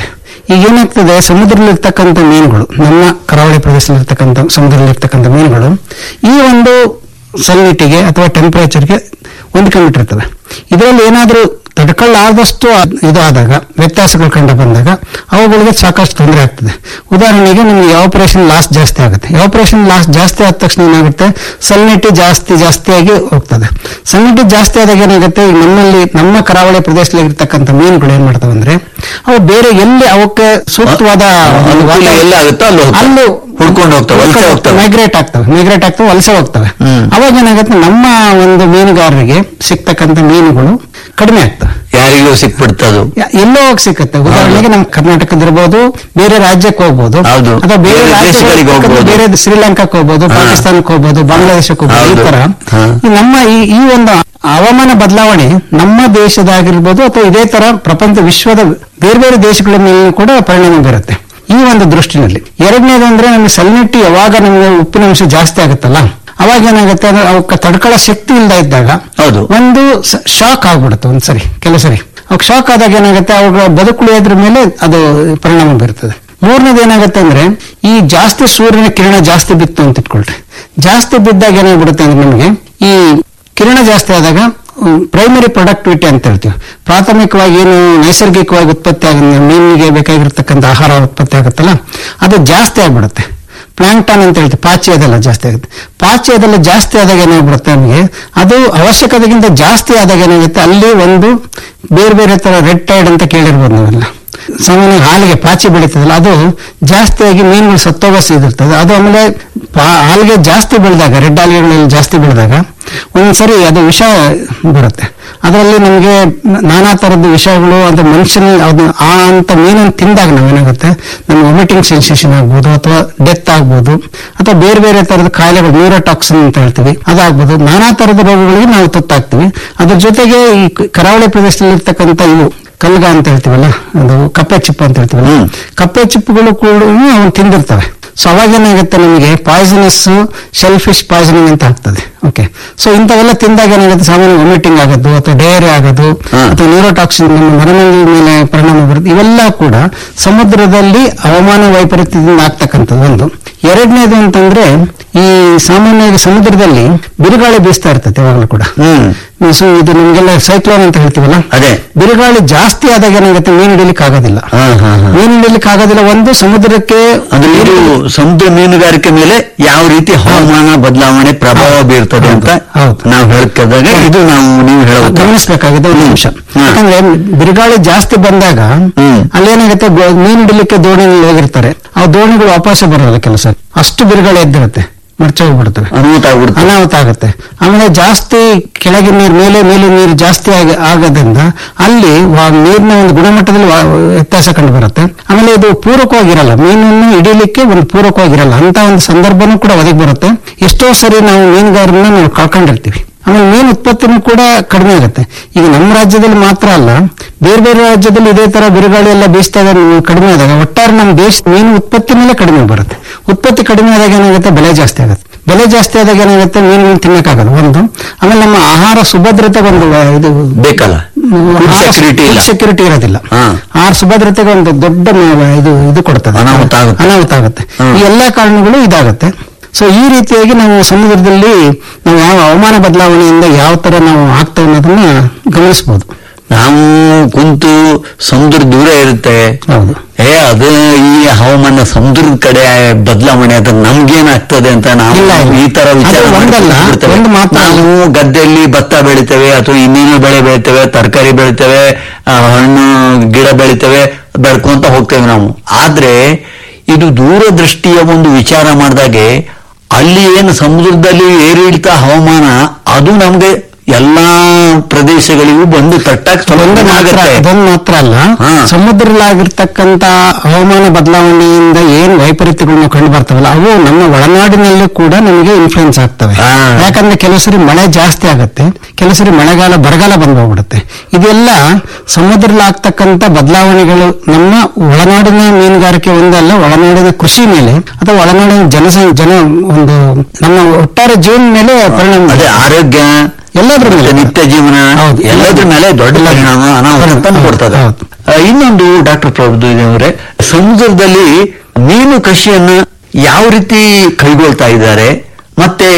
F: ಈಗ ಏನಾಗ್ತದೆ ಸಮುದ್ರದಲ್ಲಿರ್ತಕ್ಕಂಥ ಮೀನುಗಳು ನಮ್ಮ ಕರಾವಳಿ ಪ್ರದೇಶದಲ್ಲಿರ್ತಕ್ಕಂಥ ಸಮುದ್ರದಲ್ಲಿರ್ತಕ್ಕಂಥ ಮೀನುಗಳು ಈ ಒಂದು ಸಲ್ನಿಟಿಗೆ ಅಥವಾ ಟೆಂಪರೇಚರ್ಗೆ ಹೊಂದ್ಕೊಂಡ್ಬಿಟ್ಟಿರ್ತವೆ ಇದರಲ್ಲಿ ಏನಾದರೂ ತಡ್ಕೊಳ್ಳಾದಷ್ಟು ಇದು ಆದಾಗ ವ್ಯತ್ಯಾಸಗಳು ಕಂಡು ಬಂದಾಗ ಅವುಗಳಿಗೆ ಸಾಕಷ್ಟು ತೊಂದರೆ ಆಗ್ತದೆ ಉದಾಹರಣೆಗೆ ನಿಮಗೆ ಆಪರೇಷನ್ ಲಾಸ್ ಜಾಸ್ತಿ ಆಗುತ್ತೆ ಆಪರೇಷನ್ ಲಾಸ್ ಜಾಸ್ತಿ ಆದ ತಕ್ಷಣ ಏನಾಗುತ್ತೆ ಸಲ್ನಿಟಿ ಜಾಸ್ತಿ ಜಾಸ್ತಿಯಾಗಿ ಹೋಗ್ತದೆ ಸಲ್ನಿಟಿ ಜಾಸ್ತಿ ಆದಾಗ ಏನಾಗುತ್ತೆ ಈಗ ನಮ್ಮಲ್ಲಿ ನಮ್ಮ ಕರಾವಳಿ ಪ್ರದೇಶದಲ್ಲಿ ಇರ್ತಕ್ಕಂಥ ಮೀನುಗಳು ಏನ್ ಮಾಡ್ತಾವೆ ಅಂದ್ರೆ ಅವು ಬೇರೆ ಎಲ್ಲಿ ಅವಕ್ಕೆ ಸೂಕ್ತವಾದ ಒಂದು
C: ಅನುಕೂಲ
F: ವಾತಾವರಣ-
C: ಎಲ್ಲಿ ಆಗುತ್ತೋ ಅಲ್ಲಿ ಹೋಗ್ತವೆ.
F: ಅಲ್ಲಿ
C: ಹುಡ್ಕೊಂಡು ಹೋಗ್ತವೆ, ವಲಸೆ ಹೋಗ್ತವೆ.
F: ಮೈಗ್ರೇಟ್ ಆಗ್ತವೆ ಮೈಗ್ರೇಟ್ ಆಗ್ತವೆ ವಲಸೆ ಹೋಗ್ತವೆ
C: ಹ್ಮ್.
F: ಅವಾಗ ಏನಾಗುತ್ತೆ ನಮ್ಮ ಒಂದು ಮೀನುಗಾರರಿಗೆ ಸಿಗ್ತಕ್ಕಂಥ ಮೀನುಗಳು ಕಡಿಮೆ ಆಗ್ತವೆ
C: ಯಾರಿಗೂ ಸಿಕ್ಬಿಡ್ತದು
F: ಯ- ಎಲ್ಲೋ ಹೋಗಿ ಸಿಕ್ಕತ್ತೆ ಉದಾಹರಣೆಗೆ ನಮ್ಮ ಕರ್ನಾಟಕದಿರ್ಬೋದು ಬೇರೆ ರಾಜ್ಯಕ್ಕೆ ಹೋಗ್ಬೋದು
C: ಹೌದು.
F: ಅಥವಾ ಬೇರೆ
C: ಬೇರೆ
F: ರಾಜ್ಯಗಳಿಗೆ
C: ದೇಶಗಳಿಗೆ ಹೋಗ್ಬೋದು.
F: ಬೇರೆ ಶ್ರೀಲಂಕಾಕ್ಕೆ ಹೋಗ್ಬೋದು
C: ಹಾ.
F: ಪಾಕಿಸ್ತಾನಕ್ಕೆ ಹೋಗ್ಬೋದು ಬಾಂಗ್ಲಾದೇಶಕ್ಕೆ ಹೋಗ್ಬೋದು ಈ
C: ಹೌದು.
F: ತರ
C: ಹಾ.
F: ಈ ನಮ್ಮ ಈ ಈ ಒಂದು ಹವಾಮಾನ ಬದಲಾವಣೆ ನಮ್ಮ ದೇಶದಾಗಿರ್ಬೋದು ಅಥವಾ ಇದೇ ತರ ಪ್ರಪಂಚ ವಿಶ್ವದ ಬೇರೆ ಬೇರೆ ದೇಶಗಳ ಮೇಲೆ ಕೂಡ ಪರಿಣಾಮ ಬೀರುತ್ತೆ ಈ ಒಂದು ದೃಷ್ಟಿನಲ್ಲಿ ಎರಡನೇದು ಅಂದ್ರೆ ನಮಗೆ ಸಲ್ನಿಟಿ ಯಾವಾಗ ನಮಗೆ ಉಪ್ಪಿನಂಶ ಜಾಸ್ತಿ ಆಗುತ್ತಲ್ಲ ಅವಾಗ ಏನಾಗುತ್ತೆ ಅಂದ್ರೆ ಅವಕ್ಕೆ ತಡ್ಕೊಳ್ಳೋ ಶಕ್ತಿ ಇಲ್ಲದ ಇದ್ದಾಗ
C: ಹೌದು.
F: ಒಂದು ಶಾಕ್ ಆಗ್ಬಿಡುತ್ತೆ ಒಂದ್ಸರಿ ಕೆಲವು ಸರಿ ಅವಾಗ ಶಾಕ್ ಆದಾಗ ಏನಾಗುತ್ತೆ ಅವಾಗ ಬದುಕುಳಿಯೋದ್ರ ಮೇಲೆ ಅದು ಪರಿಣಾಮ ಬೀರ್ತದೆ ಮೂರನೇದು ಏನಾಗುತ್ತೆ ಅಂದ್ರೆ ಈ ಜಾಸ್ತಿ ಸೂರ್ಯನ ಕಿರಣ ಜಾಸ್ತಿ ಬಿತ್ತು ಅಂತ ಇಟ್ಕೊಳ್ರಿ ಜಾಸ್ತಿ ಬಿದ್ದಾಗ ಏನಾಗ್ಬಿಡುತ್ತೆ ಅಂದ್ರೆ ನಮಗೆ ಈ ಕಿರಣ ಜಾಸ್ತಿ ಆದಾಗ ಪ್ರೈಮರಿ ಪ್ರೊಡಕ್ಟಿವಿಟಿ ಅಂತ ಹೇಳ್ತೀವಿ ಪ್ರಾಥಮಿಕವಾಗಿ ಏನು ನೈಸರ್ಗಿಕವಾಗಿ ಉತ್ಪತ್ತಿ ಆಗ ಮೀನಿಗೆ ಬೇಕಾಗಿರ್ತಕ್ಕಂಥ ಆಹಾರ ಉತ್ಪತ್ತಿ ಆಗುತ್ತಲ್ಲ ಅದು ಜಾಸ್ತಿ ಆಗ್ಬಿಡುತ್ತೆ ಪ್ಲಾಂಕ್ಟಾನ್ ಅಂತ ಹೇಳ್ತೀವಿ ಪಾಚಿ ಅದೆಲ್ಲ ಜಾಸ್ತಿ ಆಗುತ್ತೆ ಪಾಚಿ ಅದೆಲ್ಲ ಜಾಸ್ತಿ ಆದಾಗ ಏನಾಗ್ಬಿಡುತ್ತೆ ನಮಗೆ ಅದು ಅವಶ್ಯಕತೆಗಿಂತ ಜಾಸ್ತಿ ಆದಾಗ ಏನಾಗುತ್ತೆ ಅಲ್ಲಿ ಒಂದು ಬೇರೆ ಬೇರೆ ತರ ರೆಡ್ ಟೈಡ್ ಅಂತ ಕೇಳಿರ್ಬೋದು ನಾವೆಲ್ಲ ಸಾಮಾನ್ಯ ಹಾಲಿಗೆ ಪಾಚಿ ಬೆಳೀತದಲ್ಲ ಅದು ಜಾಸ್ತಿಯಾಗಿ ಮೀನುಗಳು ಸತ್ತೋಗೋ ಇದಿರ್ತದೆ ಅದು ಆಮೇಲೆ ಪಾ- ಹಾಲಿಗೆ ಜಾಸ್ತಿ ಬೆಳೆದಾಗ ರೆಡ್ ಆಲ್ಗೆಗಳಲ್ಲಿ ಜಾಸ್ತಿ ಬೆಳೆದಾಗ ಒಂದ್ಸರಿ ಅದು ವಿಷ ಬರುತ್ತೆ ಅದರಲ್ಲಿ ನಮಗೆ ನಾನಾ ತರದ ವಿಷಯಗಳು ಅದು ಮನುಷ್ಯನ ಅದು ಆ ಅಂತ ಮೀನನ್ನು ತಿಂದಾಗ ನಾವೇನಾಗುತ್ತೆ ನಮ್ಗೆ ವಾಮಿಟಿಂಗ್ ಸೆನ್ಸೇಷನ್ ಆಗ್ಬೋದು ಅಥವಾ ಡೆತ್ ಆಗ್ಬೋದು ಅಥವಾ ಬೇರೆ ಬೇರೆ ತರದ ಕಾಯಿಲೆಗಳು ನ್ಯೂರೋಟಾಕ್ಸಿನ್ ಅಂತ ಹೇಳ್ತೀವಿ ಅದಾಗ್ಬೋದು ನಾನಾ ತರದ ರೋಗಗಳಿಗೆ ನಾವು ತುತ್ತಾಗ್ತೀವಿ ಅದ್ರ ಜೊತೆಗೆ ಈ ಕರಾವಳಿ ಪ್ರದೇಶದಲ್ಲಿ ಇರ್ತಕ್ಕಂಥ ಇವು ಕಲ್ಗ ಅಂತ ಹೇಳ್ತೀವಲ್ಲ ಅದು ಕಪ್ಪೆ ಚಿಪ್ಪು ಅಂತ ಹೇಳ್ತೀವಲ್ಲ
C: ಹ್ಮ್.
F: ಕಪ್ಪೆ ಚಿಪ್ಪುಗಳು ಕೂಡ ಅವನು ತಿಂದಿರ್ತವೆ ಸೊ ಅವಾಗ ಏನಾಗುತ್ತೆ ನಮಗೆ ಪಾಯ್ಸನಸ್ ಶೆಲ್ ಫಿಶ್ ಪಾಯ್ಸನಿಂಗ್ ಅಂತ ಆಗ್ತದೆ ಓಕೆ ಸೊ ಇಂಥವೆಲ್ಲ ತಿಂದಾಗ ಏನಾಗುತ್ತೆ ಸಾಮಾನ್ಯ ವಾಮಿಟಿಂಗ್ ಆಗೋದು ಅಥವಾ ಡಯರಿ ಆಗೋದು
C: ಹಾ.
F: ಅಥವಾ ನ್ಯೂರೋಟಾಕ್ಸಿನ್ ನಮ್ಮ ನರಮಂಡಲ ಮೇಲೆ ಪರಿಣಾಮ ಬರುತ್ತೆ ಇವೆಲ್ಲ ಕೂಡ ಸಮುದ್ರದಲ್ಲಿ ಹವಾಮಾನ ವೈಪರೀತ್ಯದಿಂದ ಆಗ್ತಕ್ಕಂಥದ್ದು ಒಂದು ಎರಡನೇದು ಅಂತಂದ್ರೆ ಈ ಸಾಮಾನ್ಯವಾಗಿ ಸಮುದ್ರದಲ್ಲಿ ಬಿರುಗಾಳಿ ಬೀಸ್ತಾ ಇರ್ತದೆ ಯಾವಾಗಲೂ ಕೂಡ
C: ಹ್ಮ್
F: ಸೊ ಇದು ನಮಗೆಲ್ಲ ಸೈಕ್ಲೋನ್ ಅಂತ ಹೇಳ್ತೀವಲ್ಲ
C: ಅದೇ
F: ಬಿರುಗಾಳಿ ಜಾಸ್ತಿ ಆದಾಗ ಏನಾಗುತ್ತೆ ಮೀನು ಹಿಡಿಲಿಕ್ಕೆ ಆಗೋದಿಲ್ಲ
C: ಹಾ ಹಾ ಹಾ
F: ಮೀನು ಹಿಡಿಲಿಕ್ಕೆ ಆಗೋದಿಲ್ಲ ಒಂದು ಸಮುದ್ರಕ್ಕೆ
C: ಅಂದ್ರೆ ಇದು ಸಮುದ್ರ ಮೀನುಗಾರಿಕೆ ಮೇಲೆ ಯಾವ ರೀತಿ ಹವಾಮಾನ ಬದಲಾವಣೆ ಪ್ರಭಾವ ಬೀರ್ತದೆ ಅಂತ
F: ಹೌದು.
C: ನಾವು ಹೇಳ್ಕೊಂಡಾಗ ಇದು ನಾವು ನೀವು ಹೇಳಬೇಕು
F: ಗಮನಿಸಬೇಕಾಗಿದೆ ಒಂದು ನಿಮಿಷ
C: ಹಾ.
F: ಯಾಕಂದ್ರೆ ಬಿರುಗಾಳಿ ಜಾಸ್ತಿ ಬಂದಾಗ
C: ಹ್ಮ್.
F: ಅಲ್ಲೇನಾಗುತ್ತೆ ಗೋ- ಮೀನು ಹಿಡಿಲಿಕ್ಕೆ ದೋಣಿನಲ್ಲಿ ಹೋಗಿರ್ತಾರೆ ಆ ದೋಣಿಗಳು ವಾಪಸ್ ಬರೋಲ್ಲ ಕೆಲಸ ಅಷ್ಟು ಬಿರುಗಾಳಿ ಎದ್ದಿರುತ್ತೆ ಮರ್ಚ ಹೋಗ್ಬಿಡ್ತವೆ
C: ಅನುಮತ ಆಗ್ಬಿಡ್ತದೆ
F: ಅನಾಹುತ ಆಗುತ್ತೆ ಆಮೇಲೆ ಜಾಸ್ತಿ ಕೆಳಗಿನ ನೀರು ಮೇಲೆ ಮೇಲೆ ನೀರು ಜಾಸ್ತಿ ಆಗ ಆಗೋದ್ರಿಂದ ಅಲ್ಲಿ ವಾ- ನೀರಿನ ಒಂದು ಗುಣಮಟ್ಟದಲ್ಲಿ ವಾ- ವ್ಯತ್ಯಾಸ ಕಂಡು ಬರುತ್ತೆ ಆಮೇಲೆ ಇದು ಪೂರಕವಾಗಿರಲ್ಲ ಮೀನನ್ನು ಹಿಡಿಲಿಕ್ಕೆ ಒಂದು ಪೂರಕವಾಗಿರಲ್ಲ ಅಂತ ಒಂದು ಸಂದರ್ಭನೂ ಕೂಡ ಒದಗಿ ಬರುತ್ತೆ ಎಷ್ಟೋ ಸರಿ ನಾವು ಮೀನುಗಾರರನ್ನ ನಾವು ಕಳ್ಕೊಂಡಿರ್ತೀವಿ ಆಮೇಲೆ ಮೀನು ಉತ್ಪತ್ತಿನೂ ಕೂಡ ಕಡಿಮೆ ಆಗುತ್ತೆ ಈಗ ನಮ್ಮ ರಾಜ್ಯದಲ್ಲಿ ಮಾತ್ರ ಅಲ್ಲ ಬೇರೆ ಬೇರೆ ರಾಜ್ಯದಲ್ಲಿ ಇದೇ ತರ ಬಿರುಗಾಳಿ ಎಲ್ಲ ಬೀಸ್ತಾ ಇದೆ ಕಡಿಮೆ ಆದಾಗ ಒಟ್ಟಾರೆ ನಮ್ಮ ದೇಶ ಮೀನು ಉತ್ಪತ್ತಿ ಮೇಲೆ ಕಡಿಮೆ ಬರುತ್ತೆ ಉತ್ಪತ್ತಿ ಕಡಿಮೆ ಆದಾಗ ಏನಾಗುತ್ತೆ ಬೆಲೆ ಜಾಸ್ತಿ ಆಗುತ್ತೆ ಬೆಲೆ ಜಾಸ್ತಿ ಆದಾಗ ಏನಾಗುತ್ತೆ ಮೀನು ತಿನ್ನಕ್ಕಾಗಲ್ಲ ಒಂದು ಆಮೇಲೆ ನಮ್ಮ ಆಹಾರ ಸುಭದ್ರತೆ ಒಂದು ಇದು
C: ಬೇಕಲ್ಲ ಫುಡ್ ಸೆಕ್ಯೂರಿಟಿ ಇಲ್ಲ
F: ಸೆಕ್ಯೂರಿಟಿ ಇರೋದಿಲ್ಲ
C: ಹಾ.
F: ಆಹಾರ ಸುಭದ್ರತೆಗೆ ಒಂದು ದೊಡ್ಡ ಮ- ಇದು ಇದು ಕೊಡ್ತದೆ
C: ಅನಾಹುತ ಆಗುತ್ತೆ.
F: ಅನಾಹುತ ಆಗುತ್ತೆ
C: ಹ್ಮ್.
F: ಈ ಎಲ್ಲಾ ಕಾರಣಗಳು ಇದಾಗುತ್ತೆ ಸೊ ಈ ರೀತಿಯಾಗಿ ನಾವು ಸಮುದ್ರದಲ್ಲಿ ನಾವು ಯಾವ ಹವಾಮಾನ ಬದಲಾವಣೆಯಿಂದ ಯಾವ ತರ ನಾವು ಆಗ್ತೇವೆ ಅನ್ನೋದನ್ನ ಗಮನಿಸಬಹುದು
C: ನಾವು ಕುಂತು ಸಮುದ್ರ ದೂರ ಇರುತ್ತೆ
F: ಹೌದು
C: ಏ ಅದು ಈ ಹವಾಮಾನ ಸಮುದ್ರದ ಕಡೆ ಬದಲಾವಣೆ ಅದು ನಮ್ಗೇನಾಗ್ತದೆ ಅಂತ ನಾವು
F: ಇಲ್ಲ, ಇಲ್ಲ.
C: ಈ ತರ ವಿಚಾರ
F: ಅದು ಒಂದಲ್ಲ,
C: ಮಾಡ್ಕೊಂಡು ಬಿಡ್ತೇವೆ.
F: ಒಂದು ಮಾತ್ರ ಅಲ್ಲ.
C: ನಾವು ಗದ್ದೆಯಲ್ಲಿ ಭತ್ತ ಬೆಳಿತೇವೆ ಅಥವಾ ಇನ್ನೇನು ಬೆಳೆ ಬೆಳಿತೇವೆ ತರಕಾರಿ ಬೆಳಿತೇವೆ ಆ, ಹಣ್ಣು ಗಿಡ ಬೆಳಿತೇವೆ ಬೆಳ್ಕೊಂತ ಹೋಗ್ತೇವೆ ನಾವು ಆದ್ರೆ ಇದು ದೂರದೃಷ್ಟಿಯ ಒಂದು ವಿಚಾರ ಮಾಡಿದಾಗೆ ಅಲ್ಲಿ ಏನು ಸಮುದ್ರದಲ್ಲಿ ಏರಿಳಿತ ಹವಾಮಾನ ಅದು ನಮ್ಗೆ ಎಲ್ಲಾ ಪ್ರದೇಶಗಳಿಗೂ ಬಂದು ತಟ್ಟಾಕ್
F: ಒಂದು ಮಾತ್ರ
C: ಆಗುತ್ತೆ
F: ಅದೊಂದು ಮಾತ್ರ ಅಲ್ಲ
C: ಹಾ.
F: ಸಮುದ್ರದಲ್ಲಾಗಿರ್ತಕ್ಕಂತ ಹವಾಮಾನ ಬದಲಾವಣೆಯಿಂದ ಏನ್ ವೈಪರೀತ್ಯಗಳನ್ನ ಕಂಡು ಬರ್ತಾವಲ್ಲ ಅವು ನಮ್ಮ ಒಳನಾಡಿನಲ್ಲೂ ಕೂಡ ನಮಗೆ ಇನ್ಫ್ಲುಯೆನ್ಸ್ ಆಗ್ತವೆ
C: ಹಾ.
F: ಯಾಕಂದ್ರೆ ಕೆಲವು ಸರಿ ಮಳೆ ಜಾಸ್ತಿ ಆಗುತ್ತೆ ಕೆಲವು ಸರಿ ಮಳೆಗಾಲ ಬರಗಾಲ ಬಂದು ಹೋಗ್ಬಿಡುತ್ತೆ ಇದೆಲ್ಲ ಸಮುದ್ರದಲ್ಲಾಗ್ತಕ್ಕಂತ ಬದಲಾವಣೆಗಳು ನಮ್ಮ ಒಳನಾಡಿನ ಮೀನುಗಾರಿಕೆ ಒಂದಲ್ಲ ಒಳನಾಡಿನ ಕೃಷಿ ಮೇಲೆ ಅಥವಾ ಒಳನಾಡಿನ ಜನಸಂಖ್ಯೆ ಜನ ಒಂದು ನಮ್ಮ ಒಟ್ಟಾರೆ ಜೀವನ ಮೇಲೆ ಪರಿಣಾಮ
C: ಅದೇ
F: ಬೀರುತ್ತೆ.
C: ಆರೋಗ್ಯ
F: ಎಲ್ಲದ್ರ ಮೇಲೆ
C: ಮತ್ತೆ ನಿತ್ಯ ಜೀವನ
F: ಹೌದು.
C: ಎಲ್ಲದ್ರ ಮೇಲೆ ದೊಡ್ಡ ಪರಿಣಾಮ ಅನಾಹುತ
F: ಹೌದು.
C: ಕೊಡ್ತದೆ
F: ಹೌದು.
C: ಆ, ಇನ್ನೊಂದು ಡಾಕ್ಟರ್ ಪ್ರಭುದೇವ್ ಅವರೇ ಸಮುದ್ರದಲ್ಲಿ ಮೀನು ಕೃಷಿಯನ್ನ ಯಾವ ರೀತಿ ಕೈಗೊಳ್ತಾ ಇದ್ದಾರೆ ಮತ್ತೆ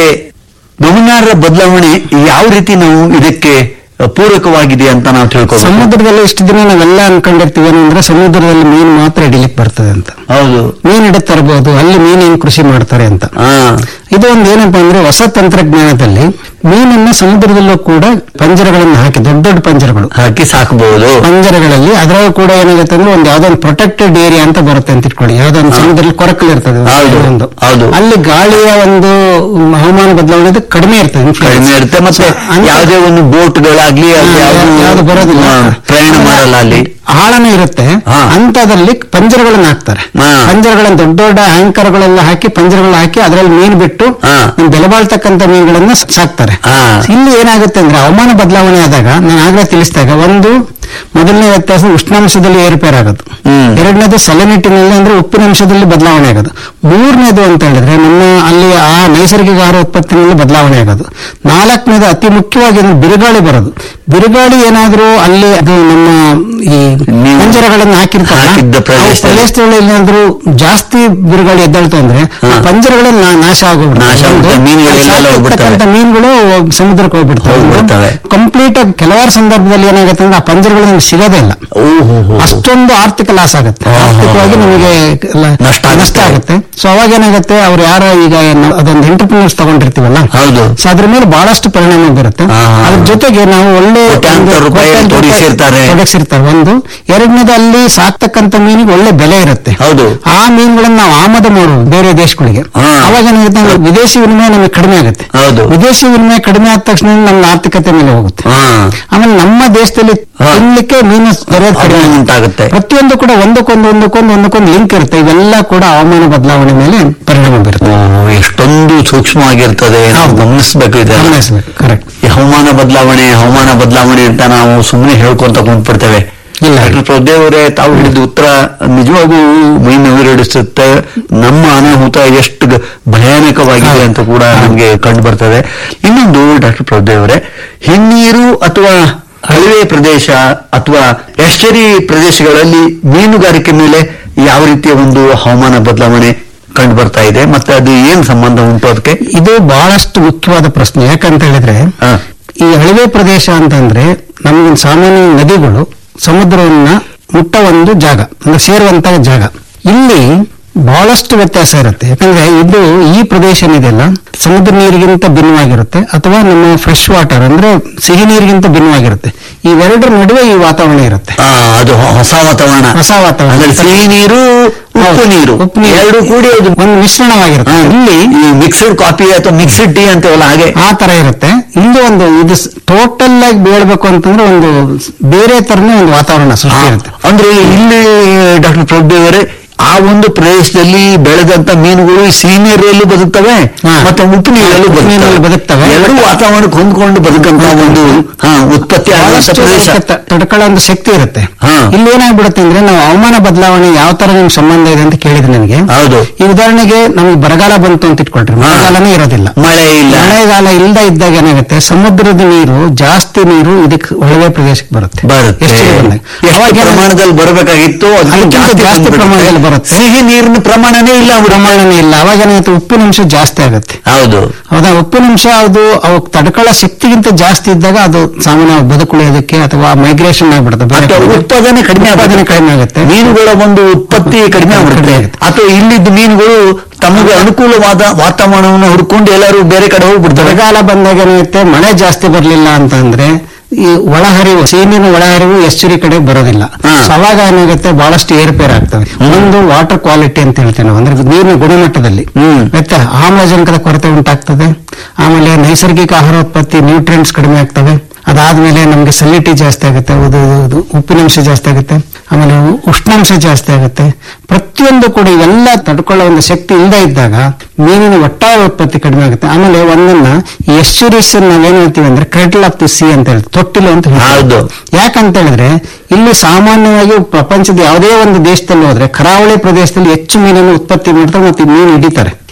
C: ಗಮನಾರ್ಹ ಬದಲಾವಣೆ ಯಾವ ರೀತಿ ನಾವು ಇದಕ್ಕೆ ಪೂರಕವಾಗಿದೆ ಅಂತ ನಾವು ತಿಳ್ಕೊಬೇಕು
F: ಸಮುದ್ರದಲ್ಲಿ ಇಷ್ಟು ದಿನ ನಾವೆಲ್ಲ ಅನ್ಕೊಂಡಿರ್ತೀವಿ ಏನಂದ್ರೆ ಸಮುದ್ರದಲ್ಲಿ ಮೀನು ಮಾತ್ರ ಹಿಡಿಲಿಕ್ಕೆ ಬರ್ತದೆ ಅಂತ
C: ಹೌದು
F: ಮೀನು ಹಿಡಿದು ತರಬಹುದು ಅಲ್ಲಿ ಮೀನೇನು ಕೃಷಿ ಮಾಡ್ತಾರೆ ಅಂತ
C: ಹಾ
F: ಇದು ಒಂದು ಏನಪ್ಪಾ ಅಂದ್ರೆ ಹೊಸ ತಂತ್ರಜ್ಞಾನದಲ್ಲಿ ಮೀನನ್ನ ಸಮುದ್ರದಲ್ಲೂ ಕೂಡ ಪಂಜರಗಳನ್ನು ಹಾಕಿ ದೊಡ್ಡ ದೊಡ್ಡ ಪಂಜರಗಳು
C: ಹಾಕಿ ಸಾಕಬಹುದು
F: ಪಂಜರಗಳಲ್ಲಿ ಅದರಲ್ಲೂ ಕೂಡ ಏನಾಗುತ್ತೆ ಅಂದ್ರೆ ಒಂದು ಯಾವ್ದೋ ಒಂದು ಪ್ರೊಟೆಕ್ಟೆಡ್ ಏರಿಯಾ ಅಂತ ಬರುತ್ತೆ ಅಂತ ಇಟ್ಕೊಳ್ಳಿ ಯಾವ್ದೋ ಒಂದು ಸಮುದ್ರದಲ್ಲಿ ಕೊರಕಲು ಇರ್ತದೆ ಒಂದು
C: ಹೌದು,
F: ಒಂದು
C: ಹೌದು.
F: ಅಲ್ಲಿ ಗಾಳಿಯ ಒಂದು ಹವಾಮಾನ ಬದಲಾವಣೆ ಅದು ಕಡಿಮೆ ಇರ್ತದೆ influence.
C: ಕಡಿಮೆ ಇರುತ್ತೆ ಮತ್ತೆ
F: So, ಅಂತ-
C: ಯಾವುದೇ ಒಂದು ಬೋಟ್ಗಳಾಗ್ಲಿ ಅಲ್ಲಿ
F: ಹಾ,
C: ಯಾವ್ದು-
F: ಯಾವ್ದು ಬರೋದಿಲ್ಲ
C: ಹಾ, ಪ್ರಯಾಣ ಮಾಡಲ್ಲ ಅಲ್ಲಿ
F: ಆಳನೇ ಇರುತ್ತೆ
C: ಹಾ.
F: ಅಂತದಲ್ಲಿ ಪಂಜರಗಳನ್ನ ಹಾಕ್ತಾರೆ
C: ಹಾ.
F: ಪಂಜರಗಳನ್ನ ದೊಡ್ಡ ದೊಡ್ಡ ಆಂಕರ್ಗಳೆಲ್ಲ ಹಾಕಿ ಪಂಜರಗಳನ್ನ ಹಾಕಿ ಅದರಲ್ಲಿ ಮೀನು ಬಿಟ್ಟು
C: ಹಾ.
F: ನಮ್ ಬೆಲೆ ಬಾಳ್ತಕ್ಕಂಥ ಮೀನುಗಳನ್ನ ಸಾಕ್ತಾರೆ
C: ಹಾ.
F: ಇಲ್ಲಿ ಏನಾಗುತ್ತೆ ಅಂದ್ರೆ ಹವಾಮಾನ ಬದಲಾವಣೆ ಆದಾಗ ನಾನು ಆಗ್ಲೇ ತಿಳಿಸಿದಾಗ ಒಂದು ಮೊದಲನೇ ವ್ಯತ್ಯಾಸ ಉಷ್ಣಾಂಶದಲ್ಲಿ ಏರುಪೇರು ಆಗೋದು
C: ಹ್ಮ್.
F: ಎರಡನೇದು ಸಲನಿಟ್ಟಿನಲ್ಲಿ ಅಂದ್ರೆ ಉಪ್ಪಿನಂಶದಲ್ಲಿ ಬದಲಾವಣೆ ಆಗೋದು ಮೂರನೇದು ಅಂತ ಹೇಳಿದ್ರೆ ನಮ್ಮ ಅಲ್ಲಿ ಆ ನೈಸರ್ಗಿಕ ಆಹಾರ ಉತ್ಪತ್ತಿನಲ್ಲಿ ಬದಲಾವಣೆ ಆಗೋದು ನಾಲ್ಕನೇದು ಅತಿ ಮುಖ್ಯವಾಗಿ ಅಂದ್ರೆ ಬಿರುಗಾಳಿ ಬರೋದು ಬಿರುಗಾಳಿ ಏನಾದ್ರೂ ಅಲ್ಲಿ ಅದು ನಮ್ಮ ಈ
C: ನೀವು
F: ಪಂಜರಗಳನ್ನು ಹಾಕಿರ್ತಾರೆ
C: ಹಾಕಿದ್ದ ಪ್ರದೇಶದಲ್ಲಿ.
F: ಪ್ರದೇಶದಲ್ಲಿ ಏನಾದ್ರೂ ಜಾಸ್ತಿ ಬಿರುಗಾಳಿ ಎದ್ದಾಳ್ತು ಅಂದ್ರೆ ಆ
C: ಹಾ.
F: ಪಂಜರಗಳೆಲ್ಲ ನಾ- ನಾಶ ಆಗೋಗ್ಬಿಡ್ತವೆ
C: ನಾಶ ಆಗುತ್ತೆ,
F: ಒಂದು,
C: ಮೀನುಗಳೆಲ್ಲ
F: ಅಲ್ಲಿ
C: ಹೋಗ್ಬಿಡ್ತವೆ.
F: ಸಾಕಿರ್ತಕ್ಕಂಥ ಮೀನುಗಳು ಸಮುದ್ರಕ್ಕೆ ಹೋಗ್ಬಿಡ್ತವೆ
C: ಹೋಗ್ಬಿಡ್ತವೆ.
F: ಕಂಪ್ಲೀಟ್ ಆಗಿ ಕೆಲವಾರು ಸಂದರ್ಭದಲ್ಲಿ ಏನಾಗುತ್ತೆ ಅಂದ್ರೆ ಆ ಪಂಜರಗಳು ನಮ್ಗೆ ಸಿಗೋದೇ ಇಲ್ಲ
C: ಓಹೋ
F: ಅಷ್ಟೊಂದು ಆರ್ಥಿಕ ಲಾಸ್ ಆಗುತ್ತೆ
C: ಹಾ, ಹಾ,
F: ಆರ್ಥಿಕವಾಗಿ
C: ಹಾ.
F: ನಮಗೆ ಲ-
C: ನಷ್ಟ ಆಗುತ್ತೆ.
F: ನಷ್ಟ ಆಗುತ್ತೆ ಸೊ ಅವಾಗ ಏನಾಗುತ್ತೆ ಅವ್ರು ಯಾರೋ ಈಗ ನಾವು ಅದೊಂದು ಎಂಟರ್ಪ್ರಿನರ್ಸ್ ತಗೊಂಡಿರ್ತೀವಲ್ಲ
C: ಹೌದು
F: ಸೊ ಅದ್ರ ಮೇಲೆ ಬಹಳಷ್ಟು ಪರಿಣಾಮ ಬೀರುತ್ತೆ
C: ಹಾ, ಹಾ.
F: ಅದ್ರ ಜೊತೆಗೆ ನಾವು ಒಳ್ಳೆ
C: ಕೋಟ್ಯಾಂತರ
F: ಒಂದು
C: ರೂಪಾಯಿ
F: ಕೋಟ್ಯಾಂತರ
C: ತೊಡಗಿಸಿರ್ತಾರೆ.
F: ತೊಡಗಿಸಿರ್ತಾರೆ ಒಂದು ಎರಡನೇದು ಅಲ್ಲಿ ಸಾಕ್ತಕ್ಕಂಥ ಮೀನಿಗೆ ಒಳ್ಳೆ ಬೆಲೆ ಇರುತ್ತೆ
C: ಹೌದು
F: ಆ ಮೀನುಗಳನ್ನ ನಾವು ಆಮದು ಮಾಡುವುದು ಬೇರೆ ದೇಶಗಳಿಗೆ
C: ಹಾ.
F: ಅವಾಗ ಏನಾಗುತ್ತೆ ಅಂದ್ರೆ ವಿದೇಶಿ ವಿನಿಮಯ ನಮಗೆ ಕಡಿಮೆ ಆಗುತ್ತೆ
C: ಹೌದು
F: ವಿದೇಶಿ ವಿನಿಮಯ ಕಡಿಮೆ ಆದ ತಕ್ಷಣ ನಮ್ಮ ಆರ್ಥಿಕತೆ ಮೇಲೆ ಹೋಗುತ್ತೆ
C: ಹಾ
F: ಆಮೇಲೆ ನಮ್ಮ ದೇಶದಲ್ಲಿ
C: ಹಾ.
F: ತಿನ್ಲಿಕ್ಕೆ ಮೀನು ದೊರೆಯೋದು ಕಡಿಮೆ
C: ಅದು
F: ಆಗುತ್ತೆ.
C: ಉಂಟಾಗುತ್ತೆ
F: ಪ್ರತಿಯೊಂದು ಕೂಡ ಒಂದಕ್ಕೊಂದು ಒಂದಕ್ಕೊಂದು ಒಂದಕ್ಕೊಂದು ಲಿಂಕ್ ಇರುತ್ತೆ ಇವೆಲ್ಲ ಕೂಡ ಹವಾಮಾನ ಬದಲಾವಣೆ ಮೇಲೆ ಪರಿಣಾಮ ಬೀರುತ್ತೆ
C: ಓ, ಎಷ್ಟೊಂದು ಸೂಕ್ಷ್ಮವಾಗಿರ್ತದೆ ನಾವು
F: ಹೌದು.
C: ಗಮನಿಸಬೇಕು ಇದೆಲ್ಲ
F: ಗಮನಿಸಬೇಕು ಕರೆಕ್ಟ್
C: ಈ ಹವಾಮಾನ ಬದಲಾವಣೆ ಹವಾಮಾನ ಬದಲಾವಣೆ ಅಂತ ನಾವು ಸುಮ್ಮನೆ ಹೇಳ್ಕೊಂತ ಕುಂತ್ಬಿಡ್ತೇವೆ
F: ಇಲ್ಲ.
C: ಡಾಕ್ಟರ್ ಪ್ರಭುದೇವರೇ ತಾವು ಹೇಳಿದ ಉತ್ತರ ನಿಜವಾಗೂ ಮೈ ನವಿರಡಿಸುತ್ತೆ ನಮ್ಮ ಅನಾಹುತ ಎಷ್ಟು ಗ- ಭಯಾನಕವಾಗಿದೆ ಅಂತ ಕೂಡ ನಮಗೆ ಕಂಡು ಬರ್ತದೆ ಇನ್ನೊಂದು ಡಾಕ್ಟರ್ ಪ್ರಭುದೇವರೇ ಹಿನ್ನೀರು ಅಥವಾ ಹಳಿವೆ ಪ್ರದೇಶ ಅಥವಾ ಎಸ್ಟರಿ ಪ್ರದೇಶಗಳಲ್ಲಿ ಮೀನುಗಾರಿಕೆ ಮೇಲೆ ಯಾವ ರೀತಿಯ ಒಂದು ಹವಾಮಾನ ಬದಲಾವಣೆ ಕಂಡು ಬರ್ತಾ ಇದೆ ಮತ್ತೆ ಅದು ಏನ್ ಸಂಬಂಧ ಉಂಟು ಅದಕ್ಕೆ
F: ಇದು ಬಹಳಷ್ಟು ಮುಖ್ಯವಾದ ಪ್ರಶ್ನೆ ಯಾಕಂತ ಹೇಳಿದ್ರೆ
C: ಹಾ.
F: ಈ ಹಳಿವೆ ಪ್ರದೇಶ ಅಂತಂದ್ರೆ ನಮ್ಗೆ ಸಾಮಾನ್ಯ ನದಿಗಳು ಸಮುದ್ರವನ್ನ ಮುಟ್ಟ ಒಂದು ಜಾಗ ಅಂದ್ರೆ ಸೇರುವಂತಹ ಜಾಗ ಇಲ್ಲಿ ಬಹಳಷ್ಟು ವ್ಯತ್ಯಾಸ ಇರುತ್ತೆ ಯಾಕಂದ್ರೆ ಇದು ಈ ಪ್ರದೇಶ ಏನಿದೆಯಲ್ಲ ಸಮುದ್ರ ನೀರಿಗಿಂತ ಭಿನ್ನವಾಗಿರುತ್ತೆ ಅಥವಾ ನಮ್ಮ ಫ್ರೆಶ್ ವಾಟರ್ ಅಂದ್ರೆ ಸಿಹಿ ನೀರಿಗಿಂತ ಭಿನ್ನವಾಗಿರುತ್ತೆ ಇವೆರಡರ ನಡುವೆ ಈ ವಾತಾವರಣ ಇರುತ್ತೆ
C: ಆ, ಅದು ಹೊ- ಹೊಸ ವಾತಾವರಣ
F: ಹೊಸ ವಾತಾವರಣ.
C: ಅಂದ್ರೆ ಸಿಹಿ ನೀರು ಉಪ್ಪು
F: ಹೌದು.
C: ನೀರು
F: ಉಪ್ಪು ನೀರು.
C: ಎರಡು ಕೂಡಿ ಅದು
F: ಒಂದು ಮಿಶ್ರಣವಾಗಿರುತ್ತೆ
C: ಇಲ್ಲಿ ಈ ಮಿಕ್ಸ್ಡ್ ಕಾಫಿ ಅಥವಾ ಮಿಕ್ಸ್ಡ್ ಟೀ ಅಂತೇವಲ್ಲ ಹಾಗೆ
F: ಆ ತರ ಇರುತ್ತೆ ಇಲ್ಲಿ ಒಂದು ಇದು ಟೋಟಲ್ ಆಗಿ ಬೀಳ್ಬೇಕು ಅಂತಂದ್ರೆ ಒಂದು ಬೇರೆ ತರನೇ ಒಂದು ವಾತಾವರಣ ಸೃಷ್ಟಿ ಇರುತ್ತೆ
C: ಅಂದ್ರೆ ಇಲ್ಲಿ ಡಾಕ್ಟರ್ ಪ್ರಭುದೇವರೇ ಆ ಒಂದು ಪ್ರದೇಶದಲ್ಲಿ ಬೆಳೆದಂತ ಮೀನುಗಳು ಸಿಹಿ ನೀರಲ್ಲೂ ಬದುಕ್ತವೆ
F: ಹಾ.
C: ಮತ್ತೆ ಉಪ್ಪು ನೀರಲ್ಲೂ
F: ಉಪ್ಪು ನೀರಲ್ಲೂ ಬದುಕ್ತವೆ.
C: ಎರಡು ವಾತಾವರಣಕ್ಕೆ ಹೊಂದ್ಕೊಂಡು ಬದುಕಂತ ಒಂದು ಹಾ, ಉತ್ಪತ್ತಿ ಆಗುವಂತ
F: ಬಹಳಷ್ಟು
C: ಪ್ರದೇಶ
F: ಅದಕ್ಕೆ ತ- ತಡ್ಕೊಳ್ಳೋ ಒಂದು ಶಕ್ತಿ ಇರುತ್ತೆ
C: ಹಾ.
F: ಇಲ್ಲಿ ಏನಾಗ್ಬಿಡುತ್ತೆ ಅಂದ್ರೆ ನಾವು ಹವಾಮಾನ ಬದಲಾವಣೆ ಯಾವ ತರ ನಿಮ್ ಸಂಬಂಧ ಇದೆ ಅಂತ ಕೇಳಿದ್ರೆ ನನಗೆ
C: ಹೌದು
F: ಈ ಉದಾಹರಣೆಗೆ ನಮಗೆ ಬರಗಾಲ ಬಂತು ಅಂತ ಇಟ್ಕೊಳ್ರಿ
C: ಹಾ.
F: ಮಳೆಗಾಲನೇ ಇರೋದಿಲ್ಲ
C: ಮಳೆ ಇಲ್ಲ
F: ಮಳೆಗಾಲ ಇಲ್ದ ಇದ್ದಾಗ ಏನಾಗುತ್ತೆ ಸಮುದ್ರದ ನೀರು ಜಾಸ್ತಿ ನೀರು ಇದಕ್ಕೆ ಒಳವೆ ಪ್ರದೇಶಕ್ಕೆ ಬರುತ್ತೆ
C: ಬರುತ್ತೆ
F: ಎಷ್ಟು ಬಂದಾಗ.
C: ಎಷ್ಟು
F: ಅವಾಗ ಏನಾಗುತ್ತೆ?
C: ಪ್ರಮಾಣದಲ್ಲಿ ಬರಬೇಕಾಗಿತ್ತು ಅದಕ್ಕಿಂತ
F: ಅದಕ್ಕಿಂತ
C: ಜಾಸ್ತಿ
F: ಜಾಸ್ತಿ
C: ಬಂದ್ಬಿಡುತ್ತೆ.
F: ಪ್ರಮಾಣದಲ್ಲಿ ಬರುತ್ತೆ.
C: ಸಿಹಿ ನೀರಿನ ಪ್ರಮಾಣನೇ ಇಲ್ಲ ಬಿಡು.
F: ಪ್ರಮಾಣನೇ ಇಲ್ಲ ಅವಾಗ ಏನಾಗುತ್ತೆ ಉಪ್ಪಿನಂಶ ಜಾಸ್ತಿ ಆಗುತ್ತೆ
C: ಹೌದು
F: ಹೌದಾ ಉಪ್ಪಿನಂಶ ಅದು ಅವು ತಡ್ಕೊಳ್ಳೋ ಶಕ್ತಿಗಿಂತ ಜಾಸ್ತಿ ಇದ್ದಾಗ ಅದು ಸಾಮಾನ್ಯ ಬದುಕುಳಿಯೋದಕ್ಕೆ ಅಥವಾ ಮೈಗ್ರೇಷನ್ ಆಗ್ಬಿಡುತ್ತೆ ಬೇರೆ
C: ಅಥವಾ
F: ಕಡೆಗೆ.
C: ಉತ್ಪಾದನೆ ಕಡಿಮೆ
F: ಉತ್ಪಾದನೆ
C: ಆಗುತ್ತೆ.
F: ಕಡಿಮೆ ಆಗುತ್ತೆ
C: ಮೀನುಗಳ ಒಂದು ಉತ್ಪತ್ತಿ ಕಡಿಮೆ ಆಗ್ಬಿಡುತ್ತೆ
F: ಕಡಿಮೆ ಆಗುತ್ತೆ.
C: ಅಥವಾ ಇಲ್ಲಿದ್ದ ಮೀನುಗಳು ತಮಗೆ ಅನುಕೂಲವಾದ ವಾತಾವರಣವನ್ನು ಹುಡ್ಕೊಂಡು ಎಲ್ಲರೂ ಬೇರೆ ಕಡೆ ಹೋಗ್ಬಿಡ್ತಾರೆ
F: ಬರಗಾಲ ಬಂದಾಗ ಏನಾಗುತ್ತೆ ಮಳೆ ಜಾಸ್ತಿ ಬರಲಿಲ್ಲ ಅಂತ ಅಂದ್ರೆ ಈ ಒಳಹರಿವು ಸೀನಿನ ಒಳಹರಿವು ಎಚ್ಚರಿ ಕಡೆ ಬರೋದಿಲ್ಲ
C: ಹಾ.
F: So ಅವಾಗ ಏನಾಗುತ್ತೆ ಬಹಳಷ್ಟು ಏರುಪೇರು ಆಗ್ತವೆ ಒಂದು ವಾಟರ್ ಕ್ವಾಲಿಟಿ ಅಂತ ಹೇಳ್ತೇವೆ ನಾವು ಅಂದ್ರೆ ನೀರಿನ ಗುಣಮಟ್ಟದಲ್ಲಿ
C: ಹ್ಮ್.
F: ಮತ್ತೆ ಆಮ್ಲಜನಕದ ಕೊರತೆ ಉಂಟಾಗ್ತದೆ ಆಮೇಲೆ ನೈಸರ್ಗಿಕ ಆಹಾರೋತ್ಪತ್ತಿ ನ್ಯೂಟ್ರಿಯೆಂಟ್ಸ್ ಕಡಿಮೆ ಆಗ್ತವೆ ಅದಾದ್ಮೇಲೆ ನಮಗೆ ಸಲಿಟಿ ಜಾಸ್ತಿ ಆಗುತ್ತೆ ಅದು ಇದು ಉಪ್ಪಿನಂಶ ಜಾಸ್ತಿ ಆಗುತ್ತೆ ಆಮೇಲೆ ಉ- ಉಷ್ಣಾಂಶ ಜಾಸ್ತಿ ಆಗುತ್ತೆ ಪ್ರತಿಯೊಂದು ಕೂಡ ಇವೆಲ್ಲ ತಡ್ಕೊಳ್ಳೋ ಒಂದು ಶಕ್ತಿ ಇಲ್ಲದೆ ಇದ್ದಾಗ ಮೀನಿನ ಒಟ್ಟಾರೆ ಉತ್ಪತ್ತಿ ಕಡಿಮೆ ಆಗುತ್ತೆ ಆಮೇಲೆ ಒಂದನ್ನ ಎಸ್ಚುರೀಸ್ ನಾವೇನ್ ಹೇಳ್ತೀವಿ ಅಂದ್ರೆ ಕ್ರೆಟಲ್ ಆಫ್ ದಿ ಸಿ ಅಂತ ಹೇಳ್ತೀವಿ ತೊಟ್ಟಿಲು ಅಂತ ಹೇಳ್ತೀವಿ.
C: ಹೌದು.
F: ಯಾಕಂತ ಹೇಳಿದ್ರೆ ಇಲ್ಲಿ ಸಾಮಾನ್ಯವಾಗಿ ಪ್ರಪಂಚದ ಯಾವುದೇ ಒಂದು ದೇಶದಲ್ಲಿ ಹೋದ್ರೆ ಕರಾವಳಿ ಪ್ರದೇಶದಲ್ಲಿ ಹೆಚ್ಚು ಮೀನನ್ನು ಉತ್ಪತ್ತಿ ಮಾಡ್ತಾರೆ ಮತ್ತೆ ಮೀನು ಹಿಡಿತಾರೆ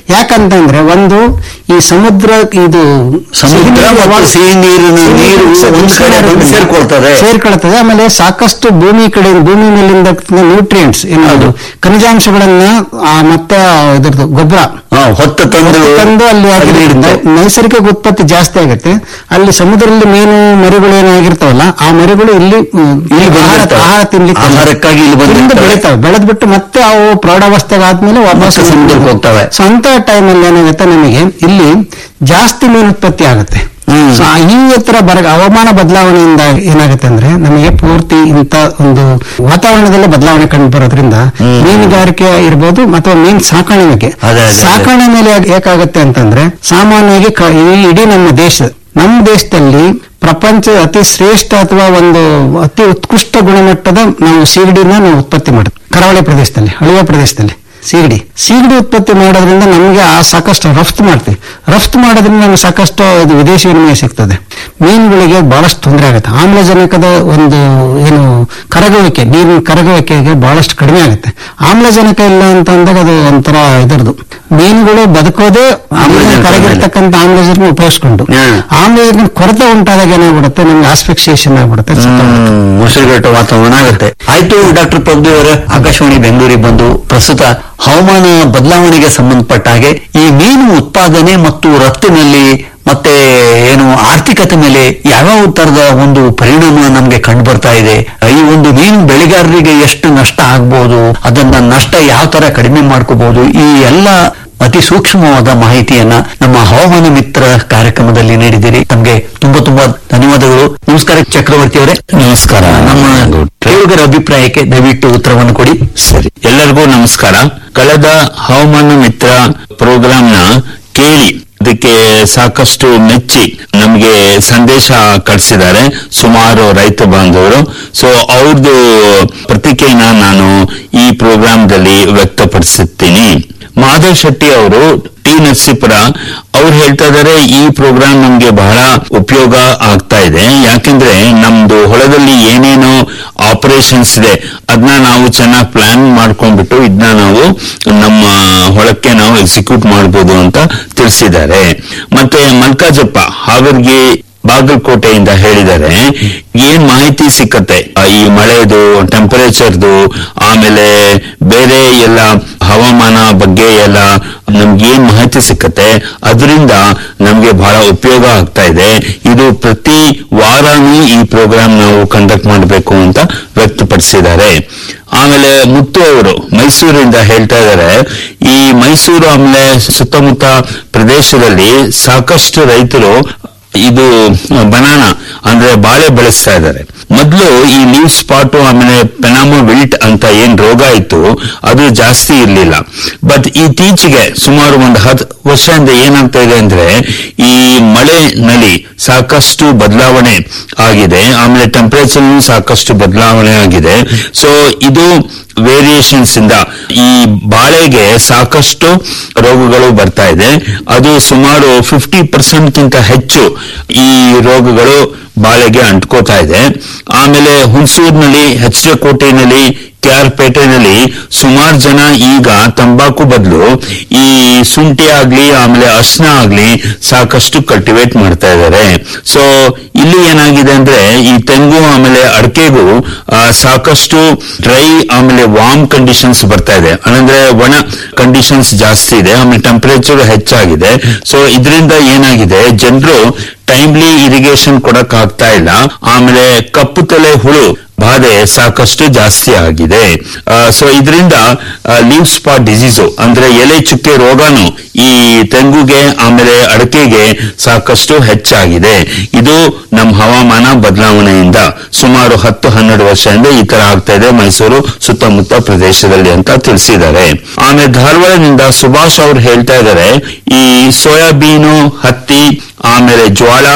F: ಯಾಕಂತಂದ್ರೆ ಒಂದು ಈ ಸಮುದ್ರ ಇದು
C: ಸಮುದ್ರ ಮತ್ತು ಸಿಹಿ ನೀರಿನ ನೀರು ಒಂದ್ ಕಡೆ ಬಂದು ಸೇರ್ಕೊಳ್ತದೆ.
F: ಸೇರ್ಕೊಳ್ತದೆ ಆಮೇಲೆ ಸಾಕಷ್ಟು ಭೂಮಿ ಕಡೆ ಭೂಮಿ ಮೇಲಿಂದ ನ್ಯೂಟ್ರಿಯೆಂಟ್ಸ್ ಏನದು ಖನಿಜಾಂಶಗಳನ್ನ ಆ, ಮತ್ತೆ ಇದ್ರದ್ದು ಗೊಬ್ಬರ
C: ಹಾ, ಹೊತ್ತ ತಂದು
F: ತಂದು ಅಲ್ಲಿ ಆಗಿರೋದ್ರಿಂದ
C: ನೀಡುತ್ತೆ.
F: ನೈಸರ್ಗಿಕ ಉತ್ಪತ್ತಿ ಜಾಸ್ತಿ ಆಗುತ್ತೆ ಅಲ್ಲಿ ಸಮುದ್ರದಲ್ಲಿ ಮೀನು ಮರಿಗಳು ಏನಾಗಿರ್ತಾವಲ್ಲ ಆ ಮರಿಗಳು ಇಲ್ಲಿ ಹ್ಮ್,
C: ಇಲ್ಲಿ
F: ಆಹಾರ
C: ಬಂದಿರ್ತವೆ.
F: ಆಹಾರ ತಿನ್ಲಿಕ್ಕೆ
C: ಆಹಾರಕ್ಕಾಗಿ ಇಲ್ಲಿ
F: ತಿಂದು
C: ಬಂದಿರ್ತವೆ.
F: ಬೆಳಿತಾವೆ ಬೆಳೆದ್ಬಿಟ್ಟು ಮತ್ತೆ ಅವು ಪ್ರೌಢಾವಸ್ಥೆಗೆ ಆದ್ಮೇಲೆ ವಾಪಸ್
C: ಮತ್ತೆ ಸಮುದ್ರಕ್ಕೆ ಹೋಗ್ತವೆ.
F: ಸೊ ಅಂತ ಟೈಮಲ್ಲಿ ಏನಾಗುತ್ತೆ ನಮಗೆ ಇಲ್ಲಿ ಜಾಸ್ತಿ ಮೀನು ಉತ್ಪತ್ತಿ ಆಗುತ್ತೆ
C: ಹ್ಮ್.
F: ಸೊ ಈ ತರ ಬರ ಹವಾಮಾನ ಬದಲಾವಣೆಯಿಂದ ಏನಾಗುತ್ತೆ ಅಂದ್ರೆ ನಮಗೆ ಪೂರ್ತಿ ಇಂತ ಒಂದು ವಾತಾವರಣದಲ್ಲೇ ಬದಲಾವಣೆ ಕಂಡು ಬರೋದ್ರಿಂದ
C: ಹ್ಮ್.
F: ಮೀನುಗಾರಿಕೆ ಇರ್ಬೋದು ಅಥವಾ ಮೀನು ಸಾಕಾಣಿಕೆ
C: ಅದೇ, ಅದೇ, ಅದೇ.
F: ಸಾಕಣೆ ಮೇಲೆ ಏಕಾಗುತ್ತೆ ಅಂತಂದ್ರೆ ಸಾಮಾನ್ಯವಾಗಿ ಕ- ಈ ಇಡೀ ನಮ್ಮ ದೇಶ ನಮ್ಮ ದೇಶದಲ್ಲಿ ಪ್ರಪಂಚದ ಅತಿ ಶ್ರೇಷ್ಠ ಅಥವಾ ಒಂದು ಅತಿ ಉತ್ಕೃಷ್ಟ ಗುಣಮಟ್ಟದ ನಾವು ಸೀಗಡಿನ ನಾವು ಉತ್ಪತ್ತಿ ಮಾಡ್ತೀವಿ ಕರಾವಳಿ ಪ್ರದೇಶದಲ್ಲಿ ಹಳೆಯ ಪ್ರದೇಶದಲ್ಲಿ ಸೀಗಡಿ ಸೀಗಡಿ ಉತ್ಪತ್ತಿ ಮಾಡೋದ್ರಿಂದ ನಮಗೆ ಆ ಸಾಕಷ್ಟು ರಫ್ತು ಮಾಡ್ತೀವಿ ರಫ್ತು ಮಾಡೋದ್ರಿಂದ ನಮಗೆ ಸಾಕಷ್ಟು ಇದು ವಿದೇಶಿ ವಿನಿಮಯ ಸಿಗ್ತದೆ ಮೀನುಗಳಿಗೆ ಬಹಳಷ್ಟು ತೊಂದರೆ ಆಗುತ್ತೆ ಆಮ್ಲಜನಕದ ಒಂದು ಏನು ಕರಗುವಿಕೆ ನೀರಿನ ಕರಗುವಿಕೆಗೆ ಬಹಳಷ್ಟು ಕಡಿಮೆ ಆಗುತ್ತೆ ಆಮ್ಲಜನಕ ಇಲ್ಲ ಅಂತ ಅಂದಾಗ ಅದು ಒಂಥರ ಇದರದು ಮೀನುಗಳು ಬದುಕೋದೇ ಆಮ್ಲಜನಕ
C: ಆಮ್ಲಜನಕ
F: ಕರಗಿರ್ತಕ್ಕಂಥ ಆಮ್ಲಜನಕ ಉಪಯೋಗಿಸ್ಕೊಂಡು
C: ಹ್ಮ್.
F: ಆಮ್ಲಜನಕ ಕೊರತೆ ಉಂಟಾದಾಗ ಏನಾಗ್ಬಿಡುತ್ತೆ ನಮ್ಗೆ ಆಸ್ಫಿಕ್ಸಿಯೇಷನ್ ಆಗ್ಬಿಡುತ್ತೆ ಸತ್ತೋಗ್ಬಿಡುತ್ತೆ.
C: ಹ್ಮ್, ಮುಸುರುಗಟ್ಟ ವಾತಾವರಣ ಆಗುತ್ತೆ ಆಯ್ತು ಡಾಕ್ಟರ್ ಪ್ರಭು ಅವರ ಆಕಾಶವಾಣಿ ಬೆಂಗಳೂರಿಗೆ ಬಂದು ಪ್ರಸ್ತುತ ಹವಾಮಾನ ಬದಲಾವಣೆಗೆ ಸಂಬಂಧಪಟ್ಟ ಹಾಗೆ ಈ ಮೀನು ಉತ್ಪಾದನೆ ಮತ್ತು ರಫ್ತಿನಲ್ಲಿ ಮತ್ತೆ ಏನು ಆರ್ಥಿಕತೆ ಮೇಲೆ ಯಾವ್ಯಾವ ತರದ ಒಂದು ಪರಿಣಾಮ ನಮ್ಗೆ ಕಂಡು ಬರ್ತಾ ಇದೆ ಈ ಒಂದು ಮೀನು ಬೆಳೆಗಾರರಿಗೆ ಎಷ್ಟು ನಷ್ಟ ಆಗ್ಬೋದು ಅದನ್ನ ನಷ್ಟ ಯಾವ ತರ ಕಡಿಮೆ ಮಾಡ್ಕೋಬಹುದು ಈ ಎಲ್ಲ ಅತಿ ಸೂಕ್ಷ್ಮವಾದ ಮಾಹಿತಿಯನ್ನ ನಮ್ಮ ಹವಾಮಾನ ಮಿತ್ರ ಕಾರ್ಯಕ್ರಮದಲ್ಲಿ ನೀಡಿದ್ದೀರಿ ತಮಗೆ ತುಂಬಾ ತುಂಬಾ ಧನ್ಯವಾದಗಳು ನಮಸ್ಕಾರ ಚಕ್ರವರ್ತಿ ಅವರೇ
G: ನಮಸ್ಕಾರ
C: ನಮ್ಮ ಕೇಳುಗರ ಅಭಿಪ್ರಾಯಕ್ಕೆ ದಯವಿಟ್ಟು ಉತ್ತರವನ್ನು ಕೊಡಿ
G: ಸರಿ ಎಲ್ಲರಿಗೂ ನಮಸ್ಕಾರ ಕಳೆದ ಹವಾಮಾನ ಮಿತ್ರ ಪ್ರೋಗ್ರಾಂನ ಕೇಳಿ ಅದಕ್ಕೆ ಸಾಕಷ್ಟು ಮೆಚ್ಚಿ ನಮಗೆ ಸಂದೇಶ ಕಳಿಸಿದ್ದಾರೆ ಸುಮಾರು ರೈತ ಬಾಂಧವರು ಸೊ ಅವ್ರದ್ದು ಪ್ರತಿಕ್ರಿಯೆನ ನಾನು ಈ ಪ್ರೋಗ್ರಾಂದಲ್ಲಿ ವ್ಯಕ್ತಪಡಿಸುತ್ತೀನಿ ಮಾಧವ್ ಶೆಟ್ಟಿ ಅವರು ಟಿ ನರಸೀಪುರ ಅವ್ರು ಹೇಳ್ತಾ ಇದಾರೆ ಈ ಪ್ರೋಗ್ರಾಂ ನಮ್ಗೆ ಬಹಳ ಉಪಯೋಗ ಆಗ್ತಾ ಇದೆ ಯಾಕೆಂದ್ರೆ ನಮ್ದು ಹೊಲದಲ್ಲಿ ಏನೇನೋ ಆಪರೇಷನ್ಸ್ ಇದೆ ಅದನ್ನ ನಾವು ಚೆನ್ನಾಗಿ ಪ್ಲಾನ್ ಮಾಡ್ಕೊಂಡ್ಬಿಟ್ಟು ಇದನ್ನ ನಾವು ನಮ್ಮ ಹೊಳಕ್ಕೆ ನಾವು ಎಕ್ಸಿಕ್ಯೂಟ್ ಮಾಡ್ಬೋದು ಅಂತ ತಿಳಿಸಿದ್ದಾರೆ ಮತ್ತೆ ಮಲ್ಕಾಜಪ್ಪ ಹಾವೇರಿಗೆ ಬಾಗಲಕೋಟೆಯಿಂದ ಹೇಳಿದ್ದಾರೆ ಏನ್ ಮಾಹಿತಿ ಸಿಕ್ಕತ್ತೆ ಆ, ಈ ಮಳೆದು ಟೆಂಪರೇಚರ್ದು ಆಮೇಲೆ ಬೇರೆ ಎಲ್ಲ ಹವಾಮಾನ ಬಗ್ಗೆ ಎಲ್ಲ ನಮ್ಗೆ ಏನ್ ಮಾಹಿತಿ ಸಿಕ್ಕತ್ತೆ ಅದರಿಂದ ನಮ್ಗೆ ಬಹಳ ಉಪಯೋಗ ಆಗ್ತಾ ಇದೆ ಇದು ಪ್ರತಿ ವಾರನೂ ಈ ಪ್ರೋಗ್ರಾಮ್ ನಾವು ಕಂಡಕ್ಟ್ ಮಾಡಬೇಕು ಅಂತ ವ್ಯಕ್ತಪಡಿಸಿದ್ದಾರೆ ಆಮೇಲೆ ಮುತ್ತು ಅವರು ಮೈಸೂರಿಂದ ಹೇಳ್ತಾ ಇದ್ದಾರೆ ಈ ಮೈಸೂರು ಆಮೇಲೆ ಸುತ್ತಮುತ್ತ ಪ್ರದೇಶದಲ್ಲಿ ಸಾಕಷ್ಟು ರೈತರು ಇದು ಬನಾನ ಅಂದ್ರೆ ಬಾಳೆ ಬೆಳೆಸ್ತಾ ಇದ್ದಾರೆ ಮೊದಲು ಈ ಲೀವ್ ಸ್ಪಾಟ್ ಆಮೇಲೆ ಪೆನಾಮೋ ವಿಲ್ಟ್ ಅಂತ ಏನ್ ರೋಗ ಇತ್ತು ಅದು ಜಾಸ್ತಿ ಇರ್ಲಿಲ್ಲ ಬಟ್ ಇತ್ತೀಚೆಗೆ ಸುಮಾರು ಒಂದು ಹತ್ತು ವರ್ಷದಿಂದ ಏನಾಗ್ತಾ ಇದೆ ಅಂದ್ರೆ ಈ ಮಳೆನಲ್ಲಿ ಸಾಕಷ್ಟು ಬದಲಾವಣೆ ಆಗಿದೆ ಆಮೇಲೆ ಟೆಂಪರೇಚರ್ ಸಾಕಷ್ಟು ಬದಲಾವಣೆ ಆಗಿದೆ ಸೊ ಇದು ವೇರಿಯೇಷನ್ಸ್ ಇಂದ ಈ ಬಾಳೆಗೆ ಸಾಕಷ್ಟು ರೋಗಗಳು ಬರ್ತಾ ಇದೆ ಅದು ಸುಮಾರು ಫಿಫ್ಟಿ ಪರ್ಸೆಂಟ್ಗಿಂತ ಹೆಚ್ಚು ಈ ರೋಗಗಳು ಬಾಳೆಗೆ ಅಂಟ್ಕೋತಾ ಇದೆ ಆಮೇಲೆ ಹುಣಸೂರಿನಲ್ಲಿ ಎಚ್ ಡಿ ಕೋಟೆನಲ್ಲಿ ಕೆ ಆರ್ ಪೇಟೆನಲ್ಲಿ ಸುಮಾರು ಜನ ಈಗ ತಂಬಾಕು ಬದಲು ಈ ಶುಂಠಿ ಆಗ್ಲಿ ಆಮೇಲೆ ಅರ್ಶನ ಆಗ್ಲಿ ಸಾಕಷ್ಟು ಕಲ್ಟಿವೇಟ್ ಮಾಡ್ತಾ ಇದ್ದಾರೆ ಸೊ ಇಲ್ಲಿ ಏನಾಗಿದೆ ಅಂದ್ರೆ ಈ ತೆಂಗು ಆಮೇಲೆ ಅಡಕೆಗೂ ಆ, ಸಾಕಷ್ಟು ಡ್ರೈ ಆಮೇಲೆ ವಾರ್ಮ್ ಕಂಡೀಷನ್ಸ್ ಬರ್ತಾ ಇದೆ ಅಂದ್ರೆ ಒಣ ಕಂಡೀಷನ್ಸ್ ಜಾಸ್ತಿ ಇದೆ ಆಮೇಲೆ ಟೆಂಪರೇಚರ್ ಹೆಚ್ಚಾಗಿದೆ ಸೊ ಇದರಿಂದ ಏನಾಗಿದೆ ಜನರು ಟೈಮ್ಲಿ ಇರಿಗೇಷನ್ ಕೊಡಕ್ ಆಗ್ತಾ ಇಲ್ಲ ಆಮೇಲೆ ಕಪ್ಪು ತಲೆ ಹುಳು ಬಾಧೆ ಸಾಕಷ್ಟು ಜಾಸ್ತಿ ಆಗಿದೆ ಸೊ ಇದರಿಂದ ಲೀವ್ ಸ್ಪಾಟ್ ಡಿಸೀಸು ಅಂದ್ರೆ ಎಲೆ ಚುಕ್ಕೆ ರೋಗನು ಈ ತೆಂಗುಗೆ ಆಮೇಲೆ ಅಡಕೆಗೆ ಸಾಕಷ್ಟು ಹೆಚ್ಚಾಗಿದೆ ಇದು ನಮ್ಮ ಹವಾಮಾನ ಬದಲಾವಣೆಯಿಂದ ಸುಮಾರು ಹತ್ತು ಹನ್ನೆರಡು ವರ್ಷದಿಂದ ಈ ತರ ಆಗ್ತಾ ಇದೆ ಮೈಸೂರು ಸುತ್ತಮುತ್ತ ಪ್ರದೇಶದಲ್ಲಿ ಅಂತ ತಿಳಿಸಿದ್ದಾರೆ ಆಮೇಲೆ ಧಾರವಾಡದಿಂದ ಸುಭಾಷ್ ಅವರು ಹೇಳ್ತಾ ಇದ್ದಾರೆ ಈ ಸೋಯಾಬೀನು ಹತ್ತಿ ಆಮೇಲೆ ಜ್ವಾಳ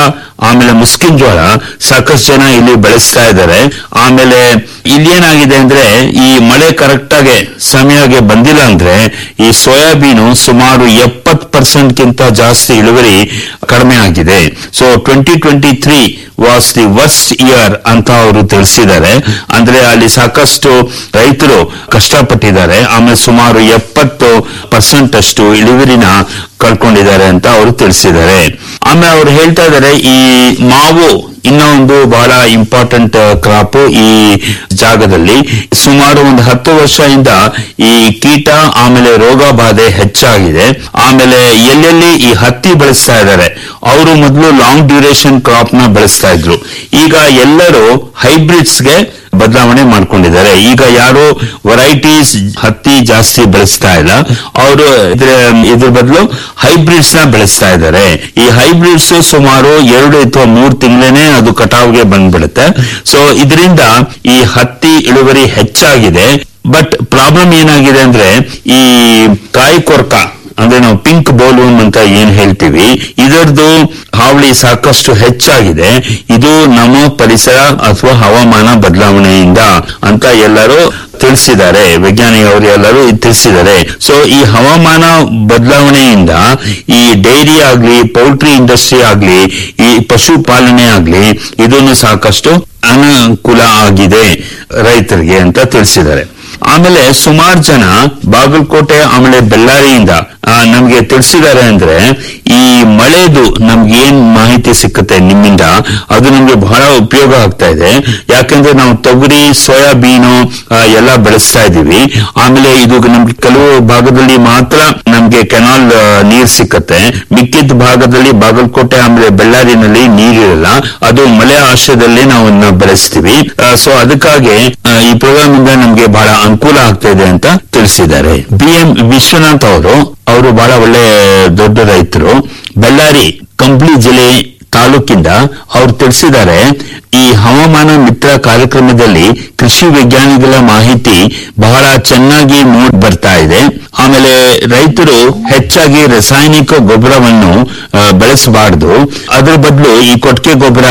G: ಆಮೇಲೆ ಮುಸ್ಕಿನ್ ಜೋಳ ಸಾಕಷ್ಟು ಜನ ಇಲ್ಲಿ ಬೆಳೆಸ್ತಾ ಇದ್ದಾರೆ ಆಮೇಲೆ ಇಲ್ಲಿ ಏನಾಗಿದೆ ಅಂದ್ರೆ ಈ ಮಳೆ ಕರೆಕ್ಟ್ ಆಗಿ ಸಮಯಕ್ಕೆ ಬಂದಿಲ್ಲ ಅಂದ್ರೆ ಈ ಸೋಯಾಬೀನು ಸುಮಾರು ಎಪ್ಪತ್ ಪರ್ಸೆಂಟ್ ಗಿಂತ ಜಾಸ್ತಿ ಇಳುವರಿ ಕಡಿಮೆ ಆಗಿದೆ so twenty twenty three was the worst year ಅಂತ ಅವರು ತಿಳಿಸಿದ್ದಾರೆ ಅಂದ್ರೆ ಅಲ್ಲಿ ಸಾಕಷ್ಟು ರೈತರು ಕಷ್ಟಪಟ್ಟಿದ್ದಾರೆ ಆಮೇಲೆ ಸುಮಾರು ಎಪ್ಪತ್ತು ಪರ್ಸೆಂಟ್ ಅಷ್ಟು ಇಳುವರಿನ ಕಳ್ಕೊಂಡಿದ್ದಾರೆ ಅಂತ ಅವರು ತಿಳಿಸಿದ್ದಾರೆ ಆಮೇಲೆ ಅವ್ರು ಹೇಳ್ತಾ ಇದ್ದಾರೆ ಈ ಮಾವು ಇನ್ನೂ ಒಂದು ಬಹಳ ಇಂಪಾರ್ಟೆಂಟ್ ಕ್ರಾಪ್ ಈ ಜಾಗದಲ್ಲಿ ಸುಮಾರು ಒಂದು ಹತ್ತು ವರ್ಷದಿಂದ ಈ ಕೀಟ ಆಮೇಲೆ ರೋಗ ಬಾಧೆ ಹೆಚ್ಚಾಗಿದೆ ಆಮೇಲೆ ಎಲ್ಲೆಲ್ಲಿ ಈ ಹತ್ತಿ ಬೆಳೆಸ್ತಾ ಇದ್ದಾರೆ ಅವರು ಮೊದಲು ಲಾಂಗ್ ಡ್ಯೂರೇಷನ್ ಕ್ರಾಪ್ ನ ಬೆಳೆಸ್ತಾ ಇದ್ರು ಈಗ ಎಲ್ಲರೂ ಹೈಬ್ರಿಡ್ಸ್ಗೆ ಬದಲಾವಣೆ ಮಾಡ್ಕೊಂಡಿದ್ದಾರೆ ಈಗ ಯಾರು ವೆರೈಟೀಸ್ ಹತ್ತಿ ಜಾಸ್ತಿ ಬೆಳೆಸ್ತಾ ಇಲ್ಲ ಅವರು ಇದ್ರ ಬದಲು ಹೈಬ್ರಿಡ್ಸ್ ನ ಬೆಳೆಸ್ತಾ ಇದ್ದಾರೆ ಈ ಹೈಬ್ರಿಡ್ಸ್ ಸುಮಾರು ಎರಡು ಅಥವಾ ಮೂರು ತಿಂಗಳೇ ಅದು ಕಟಾವ್ಗೆ ಬಂದ್ಬಿಡುತ್ತೆ ಸೊ ಇದರಿಂದ ಈ ಹತ್ತಿ ಇಳುವರಿ ಹೆಚ್ಚಾಗಿದೆ ಬಟ್ ಪ್ರಾಬ್ಲಮ್ ಏನಾಗಿದೆ ಅಂದ್ರೆ ಈ ಕಾಯಿ ಕೊರಕ ಅಂದ್ರೆ ನಾವು ಪಿಂಕ್ ಬೋಲೂನ್ ಅಂತ ಏನ್ ಹೇಳ್ತೀವಿ ಇದರದ್ದು ಹಾವಳಿ ಸಾಕಷ್ಟು ಹೆಚ್ಚಾಗಿದೆ ಇದು ನಮ್ಮ ಪರಿಸರ ಅಥವಾ ಹವಾಮಾನ ಬದಲಾವಣೆಯಿಂದ ಅಂತ ಎಲ್ಲರೂ ತಿಳಿಸಿದ್ದಾರೆ ವಿಜ್ಞಾನಿಗಳು ಎಲ್ಲರೂ ಇದ್ ತಿಳಿಸಿದ್ದಾರೆ ಸೊ ಈ ಹವಾಮಾನ ಬದಲಾವಣೆಯಿಂದ ಈ ಡೈರಿ ಆಗ್ಲಿ ಪೌಲ್ಟ್ರಿ ಇಂಡಸ್ಟ್ರಿ ಆಗ್ಲಿ ಈ ಪಶುಪಾಲನೆ ಆಗ್ಲಿ ಇದನ್ನು ಸಾಕಷ್ಟು ಅನುಕೂಲ ಆಗಿದೆ ರೈತರಿಗೆ ಅಂತ ತಿಳಿಸಿದ್ದಾರೆ ಆಮೇಲೆ ಸುಮಾರು ಜನ ಬಾಗಲಕೋಟೆ ಆಮೇಲೆ ಬೆಳ್ಳಾರಿಯಿಂದ ಆ, ನಮ್ಗೆ ತಿಳಿಸಿದ್ದಾರೆ ಅಂದ್ರೆ ಈ ಮಳೆದು ನಮ್ಗೆ ಏನ್ ಮಾಹಿತಿ ಸಿಕ್ಕುತ್ತೆ ನಿಮ್ಮಿಂದ ಅದು ನಮ್ಗೆ ಬಹಳ ಉಪಯೋಗ ಆಗ್ತಾ ಇದೆ ಯಾಕಂದ್ರೆ ನಾವು ತೊಗರಿ ಸೋಯಾಬೀನು ಆ, ಎಲ್ಲ ಬೆಳೆಸ್ತಾ ಇದೀವಿ ಆಮೇಲೆ ಇದು ನಮ್ಗೆ ಕೆಲವು ಭಾಗದಲ್ಲಿ ಮಾತ್ರ ನಮ್ಗೆ ಕೆನಾಲ್ ಆ, ನೀರ್ ಸಿಕ್ಕತ್ತೆ ಮಿಕ್ಕಿದ ಭಾಗದಲ್ಲಿ ಬಾಗಲಕೋಟೆ ಆಮೇಲೆ ಬೆಳ್ಳಾರಿನಲ್ಲಿ ನೀರಿರಲ್ಲ ಅದು ಮಳೆ ಆಶ್ರಯದಲ್ಲಿ ನಾವು ಅದನ್ನ ಬೆಳೆಸ್ತೀವಿ ಸೊ ಅದಕ್ಕಾಗಿ ಆ, ಈ ಪ್ರೋಗ್ರಾಮ್ ಇಂದ ನಮ್ಗೆ ಬಹಳ ಅನುಕೂಲ ಆಗ್ತಾ ಇದೆ ಅಂತ ತಿಳಿಸಿದ್ದಾರೆ ಬಿ ಎಂ ವಿಶ್ವನಾಥ್ ಅವರು ಅವರು ಬಹಳ ಒಳ್ಳೆ ದೊಡ್ಡ ರೈತರು ಬೆಳ್ಳಾರಿ ಕಂಪ್ಲಿ ಜಿಲ್ಲೆ ತಾಲೂಕಿಂದ ಅವ್ರು ತಿಳಿಸಿದ್ದಾರೆ ಈ ಹವಾಮಾನ ಮಿತ್ರ ಕಾರ್ಯಕ್ರಮದಲ್ಲಿ ಕೃಷಿ ವಿಜ್ಞಾನಿಗಳ ಮಾಹಿತಿ ಬಹಳ ಚೆನ್ನಾಗಿ ಮೂಡ್ ಬರ್ತಾ ಇದೆ ಆಮೇಲೆ ರೈತರು ಹೆಚ್ಚಾಗಿ ರಾಸಾಯನಿಕ ಗೊಬ್ಬರವನ್ನು ಬೆಳೆಸಬಾರದು ಅದ್ರ ಬದಲು ಈ ಕೊಟ್ಟಿಗೆ ಗೊಬ್ಬರ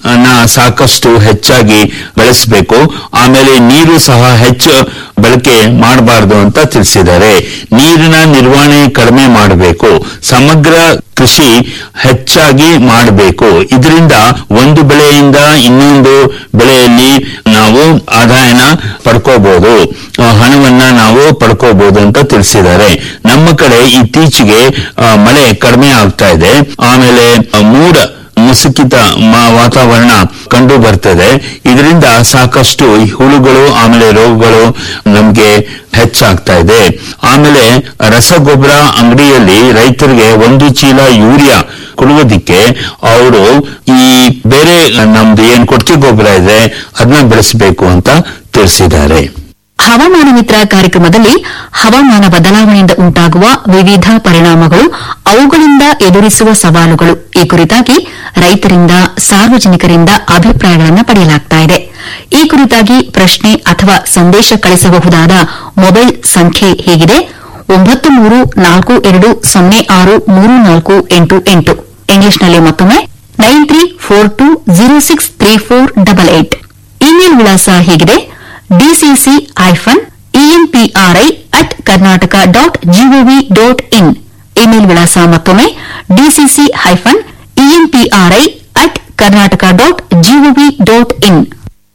G: ಸಾಕಷ್ಟು ಹೆಚ್ಚಾಗಿ ಬೆಳೆಸಬೇಕು ಆಮೇಲೆ ನೀರು ಸಹ ಹೆಚ್ಚು ಬಳಕೆ ಮಾಡಬಾರದು ಅಂತ ತಿಳಿಸಿದ್ದಾರೆ ನೀರಿನ ನಿರ್ವಹಣೆ ಕಡಿಮೆ ಮಾಡಬೇಕು ಸಮಗ್ರ ಕೃಷಿ ಹೆಚ್ಚಾಗಿ ಮಾಡಬೇಕು ಇದರಿಂದ ಒಂದು ಬೆಳೆಯಿಂದ ಇನ್ನೊಂದು ಬೆಳೆಯಲ್ಲಿ ನಾವು ಆದಾಯನ ಪಡ್ಕೋಬಹುದು ಆ, ಹಣವನ್ನ ನಾವು ಪಡ್ಕೋಬಹುದು ಅಂತ ತಿಳಿಸಿದ್ದಾರೆ ನಮ್ಮ ಕಡೆ ಇತ್ತೀಚೆಗೆ ಆ, ಮಳೆ ಕಡಿಮೆ ಆಗ್ತಾ ಇದೆ ಆಮೇಲೆ ಆ, ಮೋಡ ಮುಸುಕಿತ ಮ- ವಾತಾವರಣ ಕಂಡು ಬರ್ತದೆ ಇದರಿಂದ ಸಾಕಷ್ಟು ಈ ಹುಳುಗಳು ಆಮೇಲೆ ರೋಗಗಳು ನಮ್ಗೆ ಹೆಚ್ಚಾಗ್ತಾ ಇದೆ ಆಮೇಲೆ ರಸಗೊಬ್ಬರ ಅಂಗಡಿಯಲ್ಲಿ ರೈತರಿಗೆ ಒಂದು ಚೀಲ ಯೂರಿಯಾ ಕೊಡುವುದಕ್ಕೆ ಅವರು ಈ ಬೇರೆ ನಮ್ದು ಏನ್ ಕೊಟ್ಟಿಗೆ ಗೊಬ್ಬರ ಇದೆ ಅದನ್ನ ಬೆಳೆಸಬೇಕು ಅಂತ ತಿಳಿಸಿದ್ದಾರೆ
B: ಹವಾಮಾನ ಮಿತ್ರ ಕಾರ್ಯಕ್ರಮದಲ್ಲಿ ಹವಾಮಾನ ಬದಲಾವಣೆಯಿಂದ ಉಂಟಾಗುವ ವಿವಿಧ ಪರಿಣಾಮಗಳು ಅವುಗಳಿಂದ ಎದುರಿಸುವ ಸವಾಲುಗಳು ಈ ಕುರಿತಾಗಿ ರೈತರಿಂದ ಸಾರ್ವಜನಿಕರಿಂದ ಅಭಿಪ್ರಾಯಗಳನ್ನು ಪಡೆಯಲಾಗ್ತಾ ಇದೆ ಈ ಕುರಿತಾಗಿ ಪ್ರಶ್ನೆ ಅಥವಾ ಸಂದೇಶ ಕಳಿಸಬಹುದಾದ ಮೊಬೈಲ್ ಸಂಖ್ಯೆ ಹೇಗಿದೆ ಒಂಬತ್ತು ಮೂರು ನಾಲ್ಕು ಎರಡು ಸೊನ್ನೆ ಆರು ಮೂರು ನಾಲ್ಕು ಎಂಟು ಎಂಟು ಇಂಗ್ಲಿಷ್ನಲ್ಲಿ ಮತ್ತೊಮ್ಮೆ nine three four two zero six three four double eight email ವಿಳಾಸ ಹೇಗಿದೆ DCC hyphen EMPRI at Karnataka dot GOV dot in email ವಿಳಾಸ ಮತ್ತೊಮ್ಮೆ DCC hyphen EMPRI at Karnataka dot GOV dot in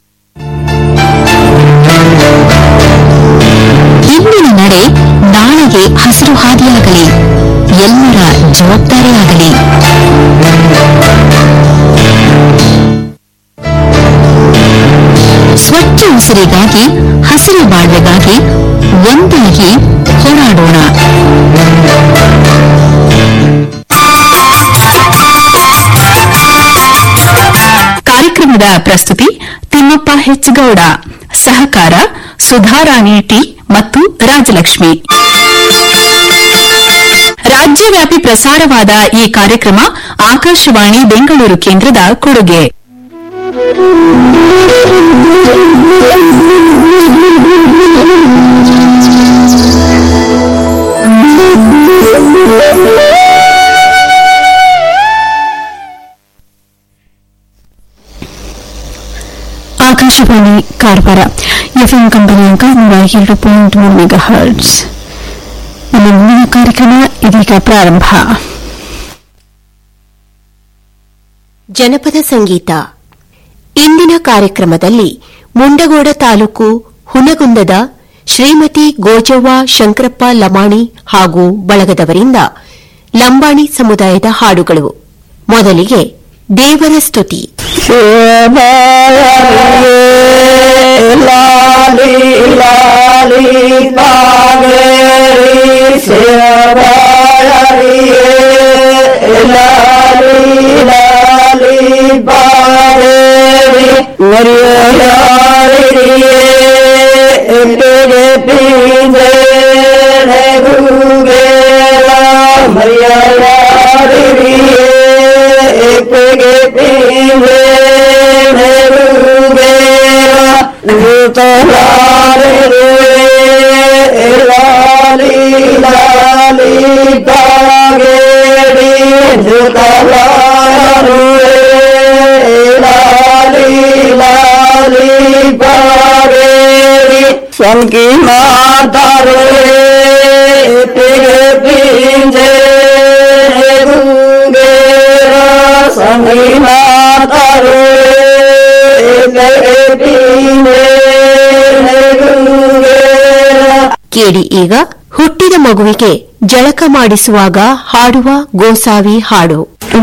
B: ಇಂದಿನ ನಡೆ ನಾಳೆಗೆ ಹಸಿರು ಹಾದಿಯಾಗಲಿ ಎಲ್ಲರ ಜವಾಬ್ದಾರಿಯಾಗಲಿ ಸ್ವಚ್ಛ ಉಸಿರಿಗಾಗಿ ಹಸಿರು ಬಾಳ್ವೆಗಾಗಿ ಒಂದಾಗಿ ಹೋರಾಡೋಣ
A: ಕಾರ್ಯಕ್ರಮದ ಪ್ರಸ್ತುತಿ ತಿಮ್ಮಪ್ಪ ಹೆಚ್ಚಗೌಡ ಸಹಕಾರ ಸುಧಾರಾಣಿ ಟಿ ಮತ್ತು ರಾಜಲಕ್ಷ್ಮಿ ರಾಜ್ಯವ್ಯಾಪಿ ಪ್ರಸಾರವಾದ ಈ ಕಾರ್ಯಕ್ರಮ ಆಕಾಶವಾಣಿ ಬೆಂಗಳೂರು ಕೇಂದ್ರದ ಕೊಡುಗೆ ಆಕಾಶವಾಣಿ ಕಾರವಾರ ಎಫ್ಎಂ ಕಂಪನಿಯಂಕ ನೂರ ಎರಡು ಪಾಯಿಂಟ್ ಮೂರು ಮೆಗಾ ಹರ್ಟ್ಸ್ ನಮ್ಮ ಮುಂದಿನ ಕಾರ್ಯಕ್ರಮ ಇದೀಗ ಪ್ರಾರಂಭ
H: ಜನಪದ ಸಂಗೀತ ಇಂದಿನ ಕಾರ್ಯಕ್ರಮದಲ್ಲಿ ಮುಂಡಗೋಡ ತಾಲೂಕು ಹುನಗುಂದದ ಶ್ರೀಮತಿ ಗೋಜವ್ವ ಶಂಕರಪ್ಪ ಲಮಾಣಿ ಹಾಗೂ ಬಳಗದವರಿಂದ ಲಂಬಾಣಿ ಸಮುದಾಯದ ಹಾಡುಗಳು ಮೊದಲಿಗೆ ದೇವರ ಸ್ತುತಿ
I: ಸಂಕಿ ಮಾತಾರೋ ಪಿಂಜೆ ಸಂಗಿ ಮಾತಾರೋ
H: ಕೇಳಿ ಈಗ ಹುಟ್ಟಿದ ಮಗುವಿಗೆ ಜಳಕ ಮಾಡಿಸುವಾಗ ಹಾಡುವ ಗೋಸಾವಿ ಹಾಡು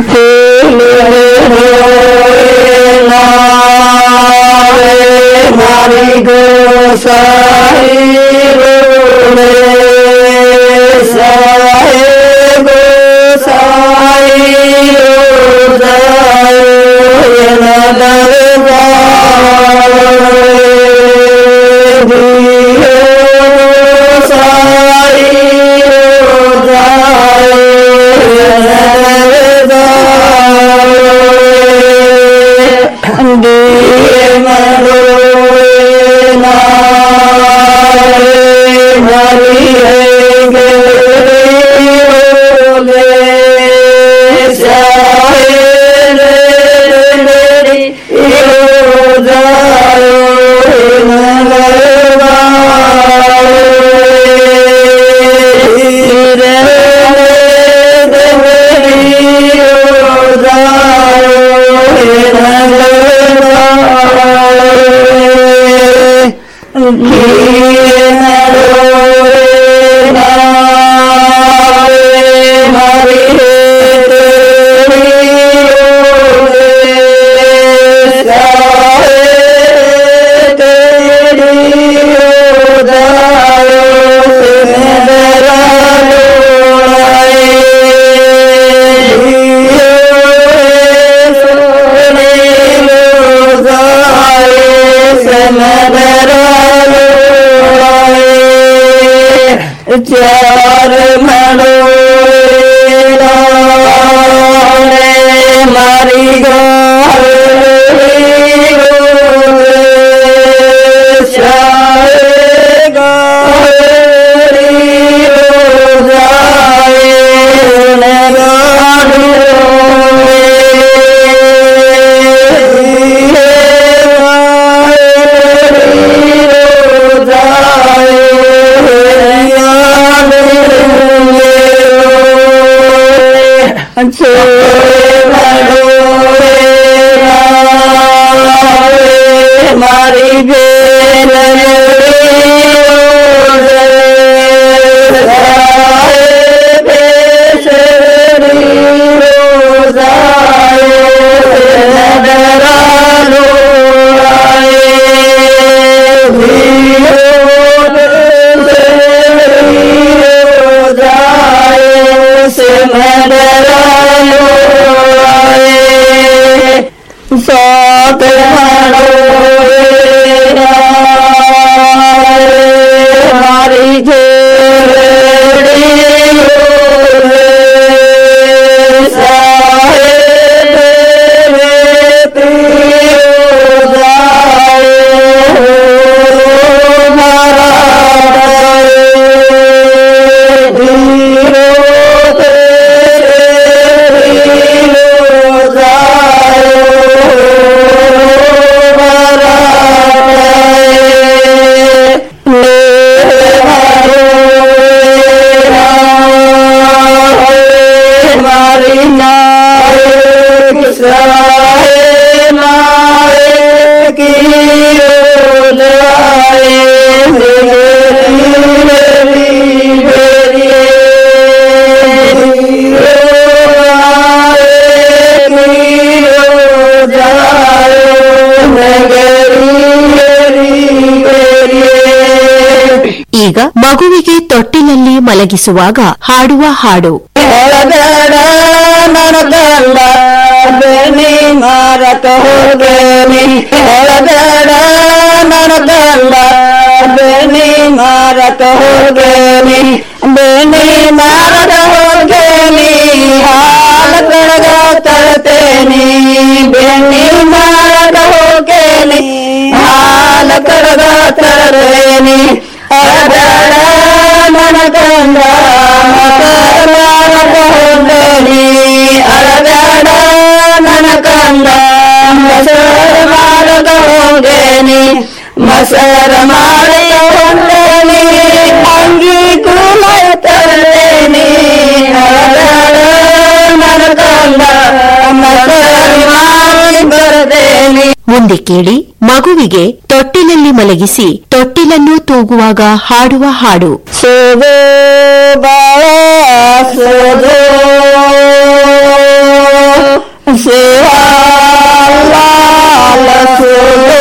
I: चार मनो मारी गो મારી બેન ಸಾತ
H: ಈಗ ಮಗುವಿಗೆ ತೊಟ್ಟಿಲಲ್ಲಿ ಮಲಗಿಸುವಾಗ ಹಾಡುವ ಹಾಡು
I: ಎಳಬೇಡ ನನ್ನ ಕಂದ ಬೆನಿ ಮಾರತ ಹೋಗೇನಿ ಎಳಬೇಡ ನನ್ನ ಕಂದ ಬೆನಿ ಮಾರತ ಹೋಗೇನಿ ಬೆನಿ ಮಾರತ ಹೋಗೇನಿ ಹಾಲ ಕಡಗ ತರ್ತೇನಿ ಬೆನಿ ಮಾರತ ಹೋಗೇನಿ ಹಾಲ ಕಡಗ ತರ್ತೇನಿ ಅಳಬೇಡ ನನ್ನ ಕಂದ ಮಾರತ ಹೋಗೇನಿ ಅಳಬೇಡ ನನ್ನ ಕಂದ ಮಸರ ಮಾಡದ ಹೋಗೇನಿ ಮಸರ ಮಾಡದ ಹೋಗೇನಿ ಅಂಗಿ ಕೂಲ ತರೇನಿ ಅಳಬೇಡ ನನ್ನ ಕಂದ ಮಸರ ಮಾಡಿ ಬರದೇನಿ
H: ಮುಂದೆ ಕೇಳಿ ಮಗುವಿಗೆ ತೊಟ್ಟಿಲಲ್ಲಿ ಮಲಗಿಸಿ ತೊಟ್ಟಿಲನ್ನು ತೂಗುವಾಗ ಹಾಡುವ ಹಾಡು
I: ಸೋದೋ ಬಾಳ ಸೋದೋ ಸೇವಾಲಾಲ ಸೋದೋ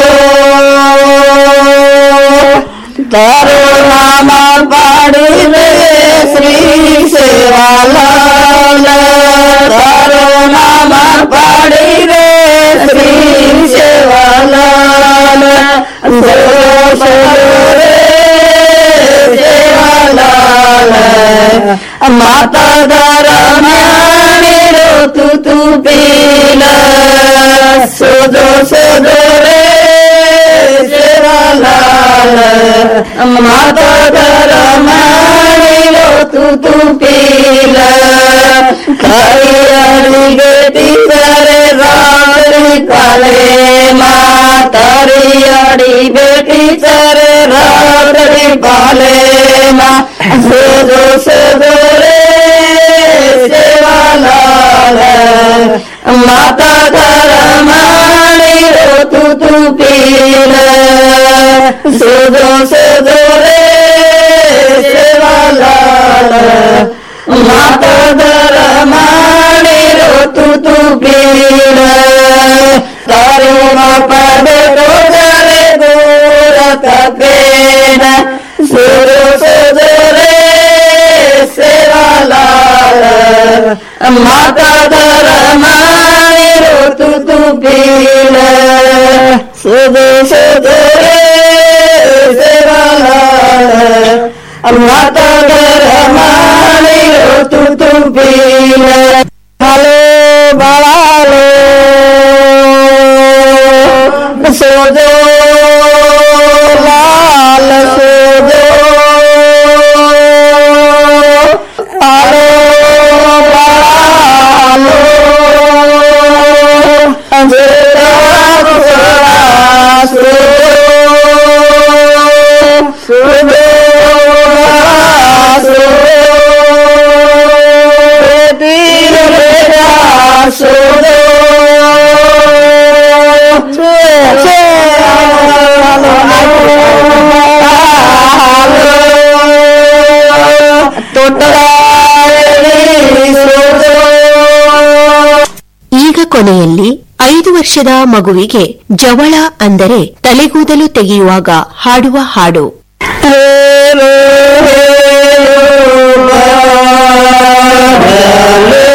I: ತಾರೋ ನಾಮ ಪಾಡಿದೆ ಶ್ರೀ ಸೇವಾಲಾಲ ತಾರೋ ನಾಮ ಪಾಡಿದೆ ಶ್ರೀ ಸೇವಾಲಾಲ ಸೋ ಸೋರೆ ಸೇವಾಲಾಲ ಮಾತಾ ದಾರಾಮೇರೋ ತು ತು ಪೀಲ ಸೋದೋ ಸೋದೋ ರೇ ಸೇವಾಲಾಲ ಮಾತಾ ದಾರಾಮೇರೋ ತು ತು ಪೀಲ ಕೈಯಡಿಗೆ ತೀಸರೆ ರಾತ್ರಿ ಕಾಲೆ ಮಾತಾರಿಯಡಿ ಬೇಟಿ ಸರೆ ರಾತ್ರಿ ಕಾಲೆ ಮಾ ಸೋದೋ ಸೋದೋ ರೇ ಸೇವಾಲಾಲ ಮಾತಾ ಧರ ಮಾಡಿರೋ ತು ತು ಪೀಲ ಸೋದೋ ಸೋದೋ ರೇ ಸೇವಾಲಾಲ ಮಾತಾ ಧರ ಮಾಡಿರೋ ತು ತು ಪೀಲ ತಾರೋ ಪದ ಗೋದರೆ ಗೋರತ ಪೇನ ಸುರು ಸುದರೆ ಸೇವಾಲಾಲ ಮಾತಾ ಧರ ಮಾಡಿರೋ ತು ತು ಪೀಲ ಸುದು ಸುದರೆ ಸೇವಾಲಾಲ ಮಾತಾ ಧರ ಮಾಡಿರೋ ತು ತು ಪೀಲ ಹಲೋ ಬಾಳಾಲೋ ಸೋದೋ ಲಾಲ ಸೋದೋ ಆಲೋ ಬಾಳಾಲೋ ಅಂಜೇರಾ ಸೋದೋ ಸೋದೋ
H: ಈಗ ಕೊನೆಯಲ್ಲಿ ಐದು ವರ್ಷದ ಮಗುವಿಗೆ ಜವಳ ಅಂದರೆ ತಲೆಗೂದಲು ತೆಗೆಯುವಾಗ ಹಾಡುವ ಹಾಡು
I: ಹೇರೋ ಹೇರೋ